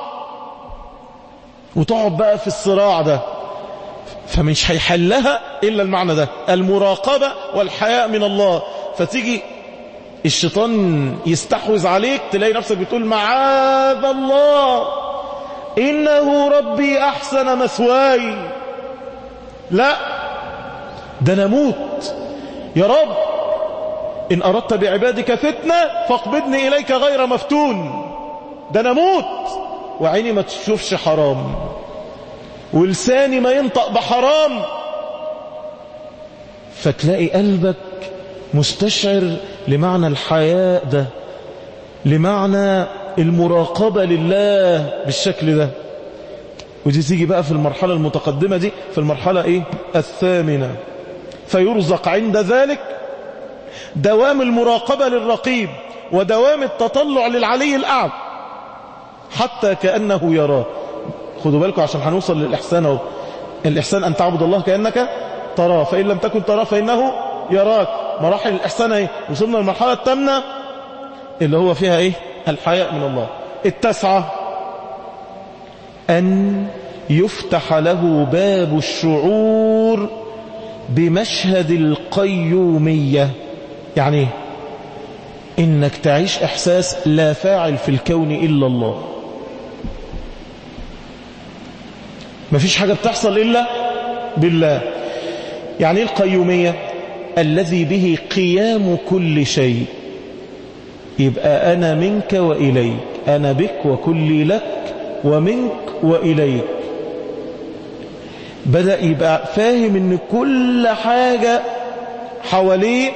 وتقعد بقى في الصراع ده فمش هيحلها إلا المعنى ده المراقبة والحياء من الله فتيجي الشيطان يستحوذ عليك تلاقي نفسك بتقول معاذ الله إنه ربي أحسن مثواي لا ده نموت يا رب إن أردت بعبادك فتنة فاقبضني إليك غير مفتون ده نموت وعيني ما تشوفش حرام ولساني ما ينطق بحرام فتلاقي قلبك مستشعر لمعنى الحياء ده لمعنى المراقبة لله بالشكل ده ودي تيجي بقى في المرحلة المتقدمة دي في المرحلة ايه الثامنة فيرزق عند ذلك دوام المراقبة للرقيب ودوام التطلع للعلي الأعلى حتى كأنه يراه خدوا بالكم عشان هنوصل للإحسان اهو الإحسان أن تعبد الله كأنك تراه فإن لم تكن تراه فإنه يراك مراحل الإحسان ايه وصلنا للمرحلة الثامنة اللي هو فيها ايه الحياء من الله التسعة أن يفتح له باب الشعور بمشهد القيومية يعني ايه انك تعيش احساس لا فاعل في الكون الا الله مفيش حاجة بتحصل الا بالله يعني ايه القيومية الذي به قيام كل شيء يبقى انا منك واليك انا بك وكلي لك ومنك واليك بدأ يبقى فاهم ان كل حاجة حواليه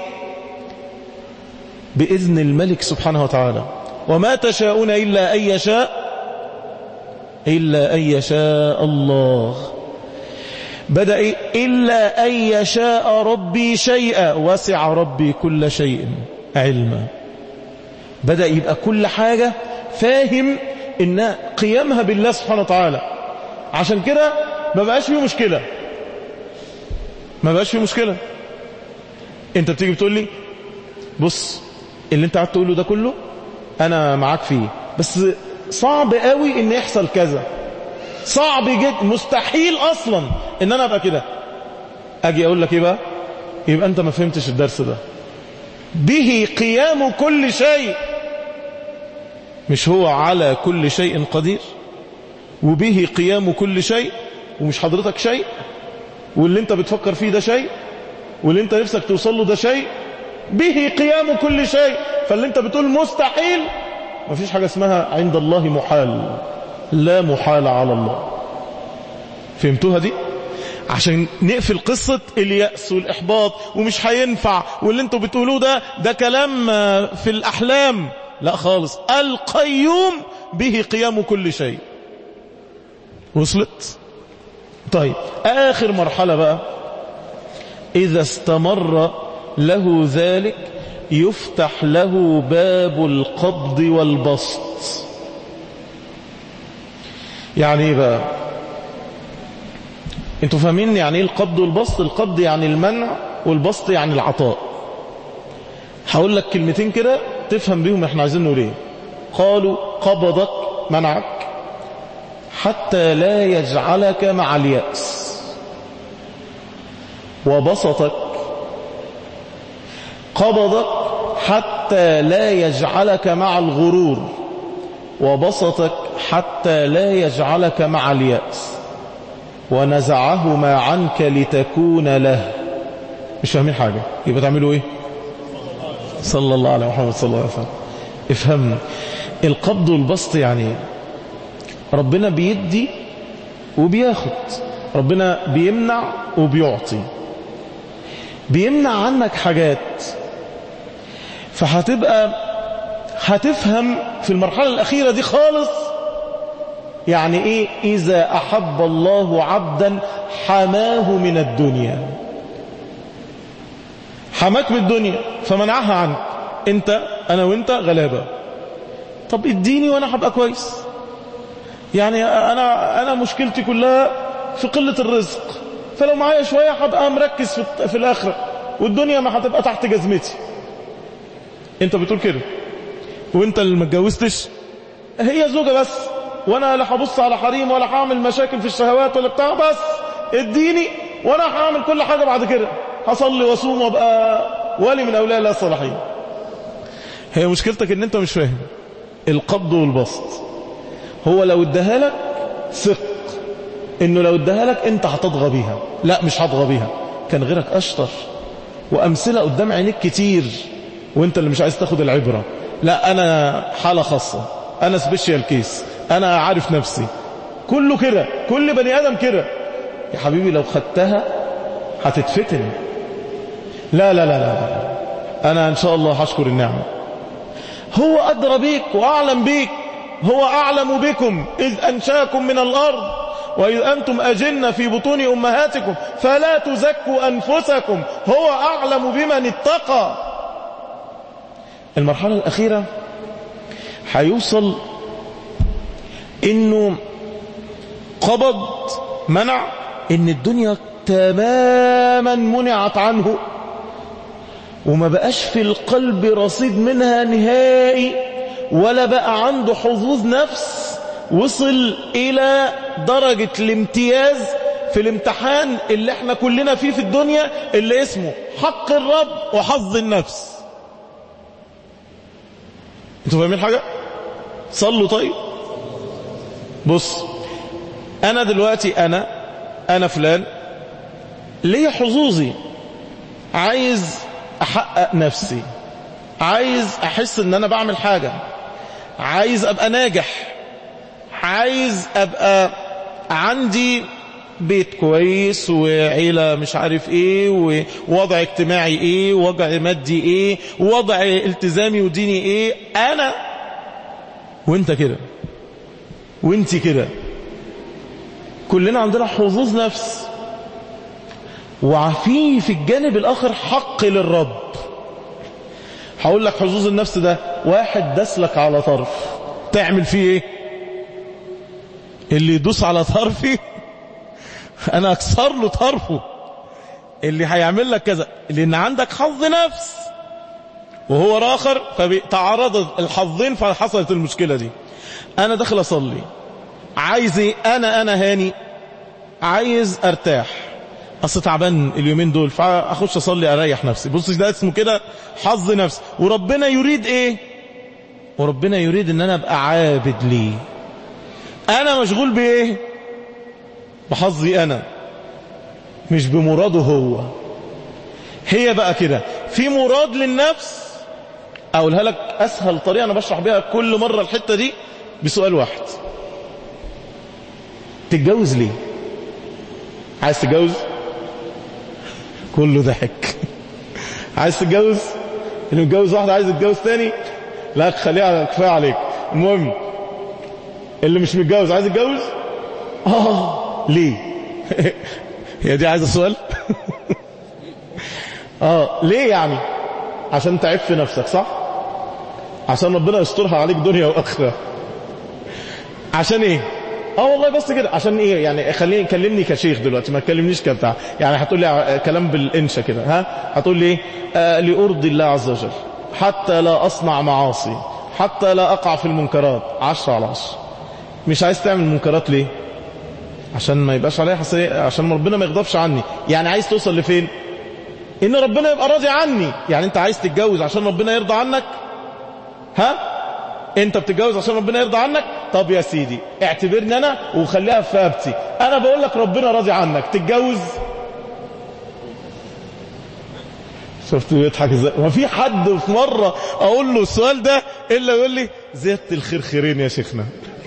بإذن الملك سبحانه وتعالى وما تشاءون إلا أن يشاء إلا أن يشاء الله بدأ إيه؟ إلا أن يشاء ربي شيئا وسع ربي كل شيء علما بدأ يبقى كل حاجة فاهم إن قيامها بالله سبحانه وتعالى عشان كده ما بقاش فيه مشكلة ما بقاش فيه مشكلة انت بتيجي بتقول لي بص اللي انت قاعد تقوله ده كله انا معاك فيه بس صعب قوي ان يحصل كذا صعب جدا مستحيل اصلا ان انا ابقى كده اجي اقول لك ايه بقى يبقى انت ما فهمتش الدرس ده به قيام كل شيء مش هو على كل شيء قدير وبه قيام كل شيء ومش حضرتك شيء واللي انت بتفكر فيه ده شيء واللي انت نفسك توصل له ده شيء به قيام كل شيء فاللي انت بتقول مستحيل مفيش حاجة اسمها عند الله محال لا محال على الله فهمتوها دي عشان نقفل قصة اليأس والإحباط ومش هينفع واللي انتوا بتقولوه ده ده كلام في الأحلام لا خالص القيوم به قيام كل شيء وصلت طيب آخر مرحلة بقى إذا استمر له ذلك يفتح له باب القبض والبسط يعني ايه بقى انتوا فاهمين يعني ايه القبض والبسط القبض يعني المنع والبسط يعني العطاء هقول لك كلمتين كده تفهم بيهم احنا عايزين نقول ايه قالوا قبضك منعك حتى لا يجعلك مع اليأس وبسطك قبضك حتى لا يجعلك مع الغرور وبسطك حتى لا يجعلك مع اليأس ونزعهما عنك لتكون له مش فاهمين حاجة يبقى تعملوا ايه صلى الله عليه محمد صلى الله عليه وسلم افهمنا القبض والبسط يعني ايه ربنا بيدي وبياخد ربنا بيمنع وبيعطي بيمنع عنك حاجات فهتبقى هتفهم في المرحلة الأخيرة دي خالص يعني إيه إذا أحب الله عبدا حماه من الدنيا حماك من الدنيا فمنعها عنك انت انا وانت غلابة طب اديني وانا هبقى كويس يعني انا انا مشكلتي كلها في قلة الرزق فلو معايا شوية هبقى مركز في, في الاخرة والدنيا ما هتبقى تحت جزمتي انت بتقول كده وانت اللي ما اتجوزتش هي زوجة بس وانا لا هبص على حريم ولا هعمل مشاكل في الشهوات ولا بتاع بس اديني وانا هعمل كل حاجة بعد كده هصلي واصوم وابقى ولي من اولياء الله الصالحين هي مشكلتك ان انت مش فاهم القبض والبسط هو لو اداها لك ثق انه لو اداها لك انت هتطغى بيها لا مش هطغى بيها كان غيرك اشطر وامثله قدام عينيك كتير وانت اللي مش عايز تاخد العبرة لا انا حالة خاصة انا سبيشيال كيس انا عارف نفسي كله كده كل بني ادم كده يا حبيبي لو خدتها هتتفتن لا لا لا لا, لا. انا ان شاء الله هشكر النعمة هو ادرى بيك واعلم بيك هو اعلم بكم اذ انشاكم من الارض وإذ أنتم أجن في بطون أمهاتكم فلا تزكوا أنفسكم هو أعلم بمن اتقى المرحلة الأخيرة هيوصل إنه قبض منع إن الدنيا تماما منعت عنه وما بقاش في القلب رصيد منها نهائي ولا بقى عنده حظوظ نفس وصل إلى درجة الامتياز في الامتحان اللي احنا كلنا فيه في الدنيا اللي اسمه حق الرب وحظ النفس انتوا فاهمين حاجة صلوا طيب بص انا دلوقتي انا انا فلان ليا حظوظي عايز احقق نفسي عايز احس ان انا بعمل حاجة عايز ابقى ناجح عايز ابقى عندي بيت كويس وعيلة مش عارف ايه ووضع اجتماعي ايه ووضع مادي ايه ووضع التزامي وديني ايه انا وانت كده وانت كده كلنا عندنا حظوظ نفس وفي في الجانب الاخر حق للرب هقول لك حظوظ النفس ده واحد دسلك على طرف تعمل فيه ايه اللي يدوس على طرفي انا اكسر له طرفه اللي هيعمل لك كذا لان عندك حظ نفس وهو الاخر فتعارض الحظين فحصلت المشكله دي انا داخل اصلي عايز ايه انا انا هاني عايز ارتاح اصل تعبان اليومين دول فاخش اصلي اريح نفسي بص ده اسمه كده حظ نفس وربنا يريد ايه وربنا يريد ان انا ابقى عابد ليه انا مشغول بايه بحظي انا مش بمراده هو هي بقى كده في مراد للنفس اقولها لك اسهل طريقه انا بشرح بيها كل مره الحته دي بسؤال واحد تتجوز ليه عايز تتجوز كله ضحك عايز تتجوز اللي متجوز واحد عايز يتجوز تاني لا خليها كفايه عليك المهم اللي مش متجوز عايز يتجوز اه ليه هي دي عايزه سؤال اه ليه يعني عشان تعب في نفسك صح عشان ربنا يسترها عليك دنيا واخره عشان ايه اه والله بس كده عشان ايه يعني خليني كلمني كشيخ دلوقتي ما تكلمنيش كبتاع يعني هتقول لي كلام بالانشا كده ها هتقول لي آه لارضي الله عز وجل حتى لا اصنع معاصي حتى لا اقع في المنكرات عشرة على عشرة مش عايز تعمل منكرات ليه عشان ما يبقاش عليها حساسيه عشان ربنا ما يغضبش عني يعني عايز توصل لفين ان ربنا يبقى راضي عني يعني انت عايز تتجوز عشان ربنا يرضى عنك ها انت بتتجوز عشان ربنا يرضى عنك طب يا سيدي اعتبرني انا وخليها في رقبتي انا بقول لك ربنا راضي عنك تتجوز شفت بيضحك ازاي ما في حد في مره اقول له السؤال ده الا يقول لي زياده الخير خيرين يا شيخنا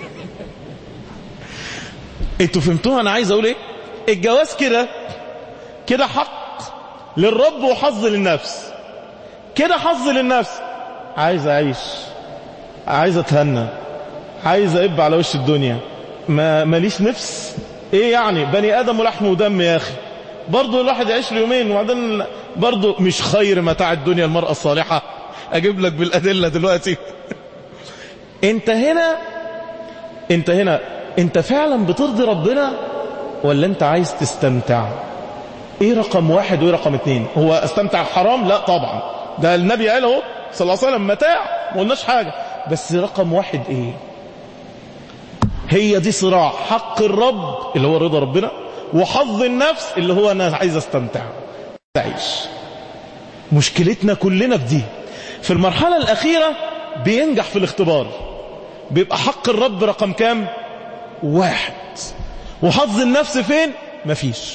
انتوا فهمتوها انا عايز اقول ايه الجواز كده كده حق للرب وحظ للنفس كده حظ للنفس عايز اعيش عايز اتهنى عايز اب على وش الدنيا ما ماليش نفس ايه يعني بني ادم ولحم ودم يا اخي برضه الواحد يعيش له يومين وبعدين برضه مش خير متاع الدنيا المرأة الصالحة اجيب لك بالادلة دلوقتي انت هنا انت هنا انت فعلا بترضي ربنا ولا انت عايز تستمتع ايه رقم واحد وايه رقم اتنين هو استمتع حرام لا طبعا ده النبي قال اهو صلى الله عليه وسلم متاع ما قلناش حاجة بس رقم واحد ايه هي دي صراع حق الرب اللي هو رضا ربنا وحظ النفس اللي هو انا عايز استمتع تعيش مشكلتنا كلنا في دي في المرحلة الاخيرة بينجح في الاختبار بيبقى حق الرب رقم كام واحد وحظ النفس فين مفيش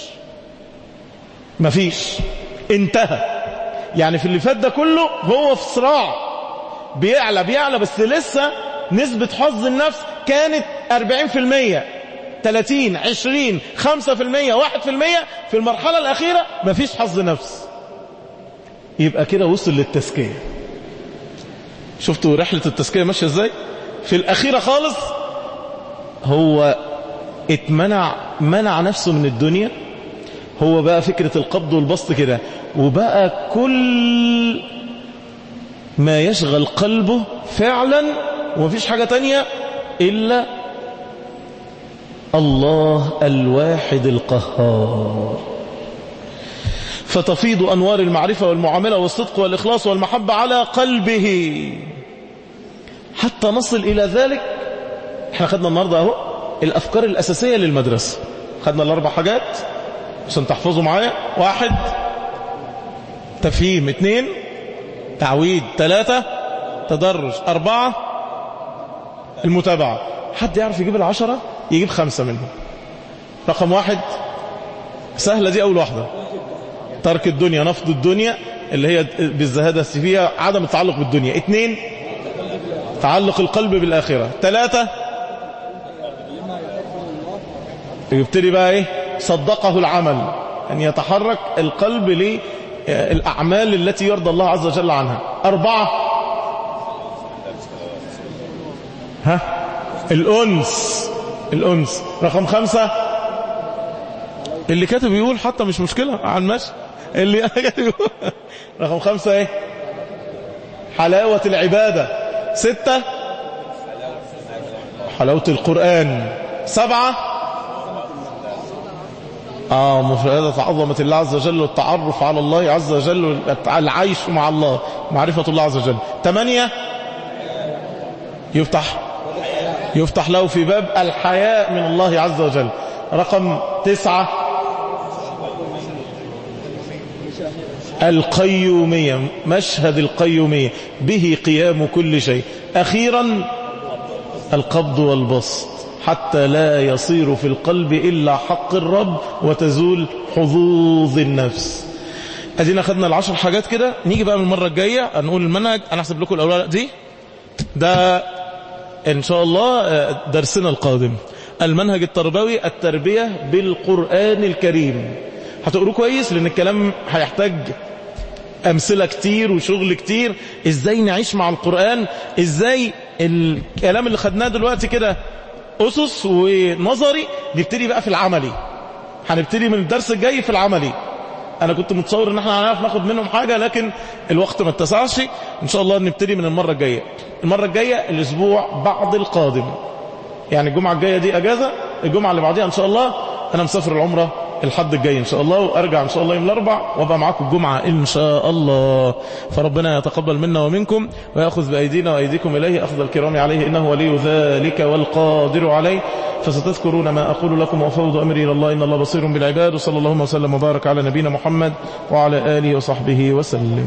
مفيش انتهى يعني في اللي فات ده كله هو في صراع بيعلى بيعلى بس لسه نسبة حظ النفس كانت 40% 30 20 5% 1% في المرحلة الأخيرة مفيش حظ نفس يبقى كده وصل للتزكية شفتوا رحلة التزكية ماشية ازاي في الأخيرة خالص هو اتمنع منع نفسه من الدنيا هو بقى فكرة القبض والبسط كده وبقى كل ما يشغل قلبه فعلا ومفيش حاجة تانية إلا الله الواحد القهار فتفيض أنوار المعرفة والمعاملة والصدق والإخلاص والمحبة على قلبه حتى نصل إلى ذلك احنا خدنا النهاردة اهو الأفكار الأساسية للمدرسة خدنا الأربع حاجات عشان تحفظوا معايا واحد تفهيم اثنين تعويد ثلاثة تدرج أربعة المتابعة حد يعرف يجيب العشرة يجيب خمسة منهم رقم واحد سهلة دي أول واحدة ترك الدنيا نفض الدنيا اللي هي بالزهادة فيها عدم التعلق بالدنيا اثنين تعلق القلب بالآخرة ثلاثة يبتدي بقى ايه صدقه العمل أن يتحرك القلب للأعمال التي يرضى الله عز وجل عنها أربعة ها الأنس الأنس رقم خمسة اللي كاتب يقول حتى مش مشكلة على المشي اللي كاتب يقول رقم خمسة ايه حلاوة العبادة ستة حلاوة القرآن سبعة آه مشاهدة عظمة الله عز وجل والتعرف على الله عز وجل والعيش مع الله معرفة الله عز وجل ثمانية يفتح يفتح له في باب الحياء من الله عز وجل رقم تسعة القيومية مشهد القيومية به قيام كل شيء أخيرا القبض والبسط حتى لا يصير في القلب إلا حق الرب وتزول حظوظ النفس أدينا خدنا العشر حاجات كده نيجي بقى من المرة الجاية هنقول المنهج أنا أحسب لكم الأوراق دي ده إن شاء الله درسنا القادم المنهج التربوي التربية بالقرآن الكريم هتقروه كويس لأن الكلام هيحتاج أمثلة كتير وشغل كتير إزاي نعيش مع القرآن إزاي الكلام اللي خدناه دلوقتي كده أسس ونظري نبتدي بقى في العملي هنبتدي من الدرس الجاي في العملي انا كنت متصور ان احنا هنعرف ناخد منهم حاجة لكن الوقت ما اتسعش ان شاء الله نبتدي من المرة الجاية المرة الجاية الاسبوع بعد القادم يعني الجمعة الجاية دي اجازة الجمعة اللي بعديها ان شاء الله انا مسافر العمرة الحد الجاي ان شاء الله وارجع ان شاء الله يوم الاربع وابقى معاكم الجمعة ان شاء الله فربنا يتقبل منا ومنكم ويأخذ بأيدينا وأيديكم إليه أخذ الكرام عليه إنه ولي ذلك والقادر عليه فستذكرون ما أقول لكم وأفوض أمري إلى الله إن الله بصير بالعباد وصلى الله وسلم وبارك على نبينا محمد وعلى آله وصحبه وسلم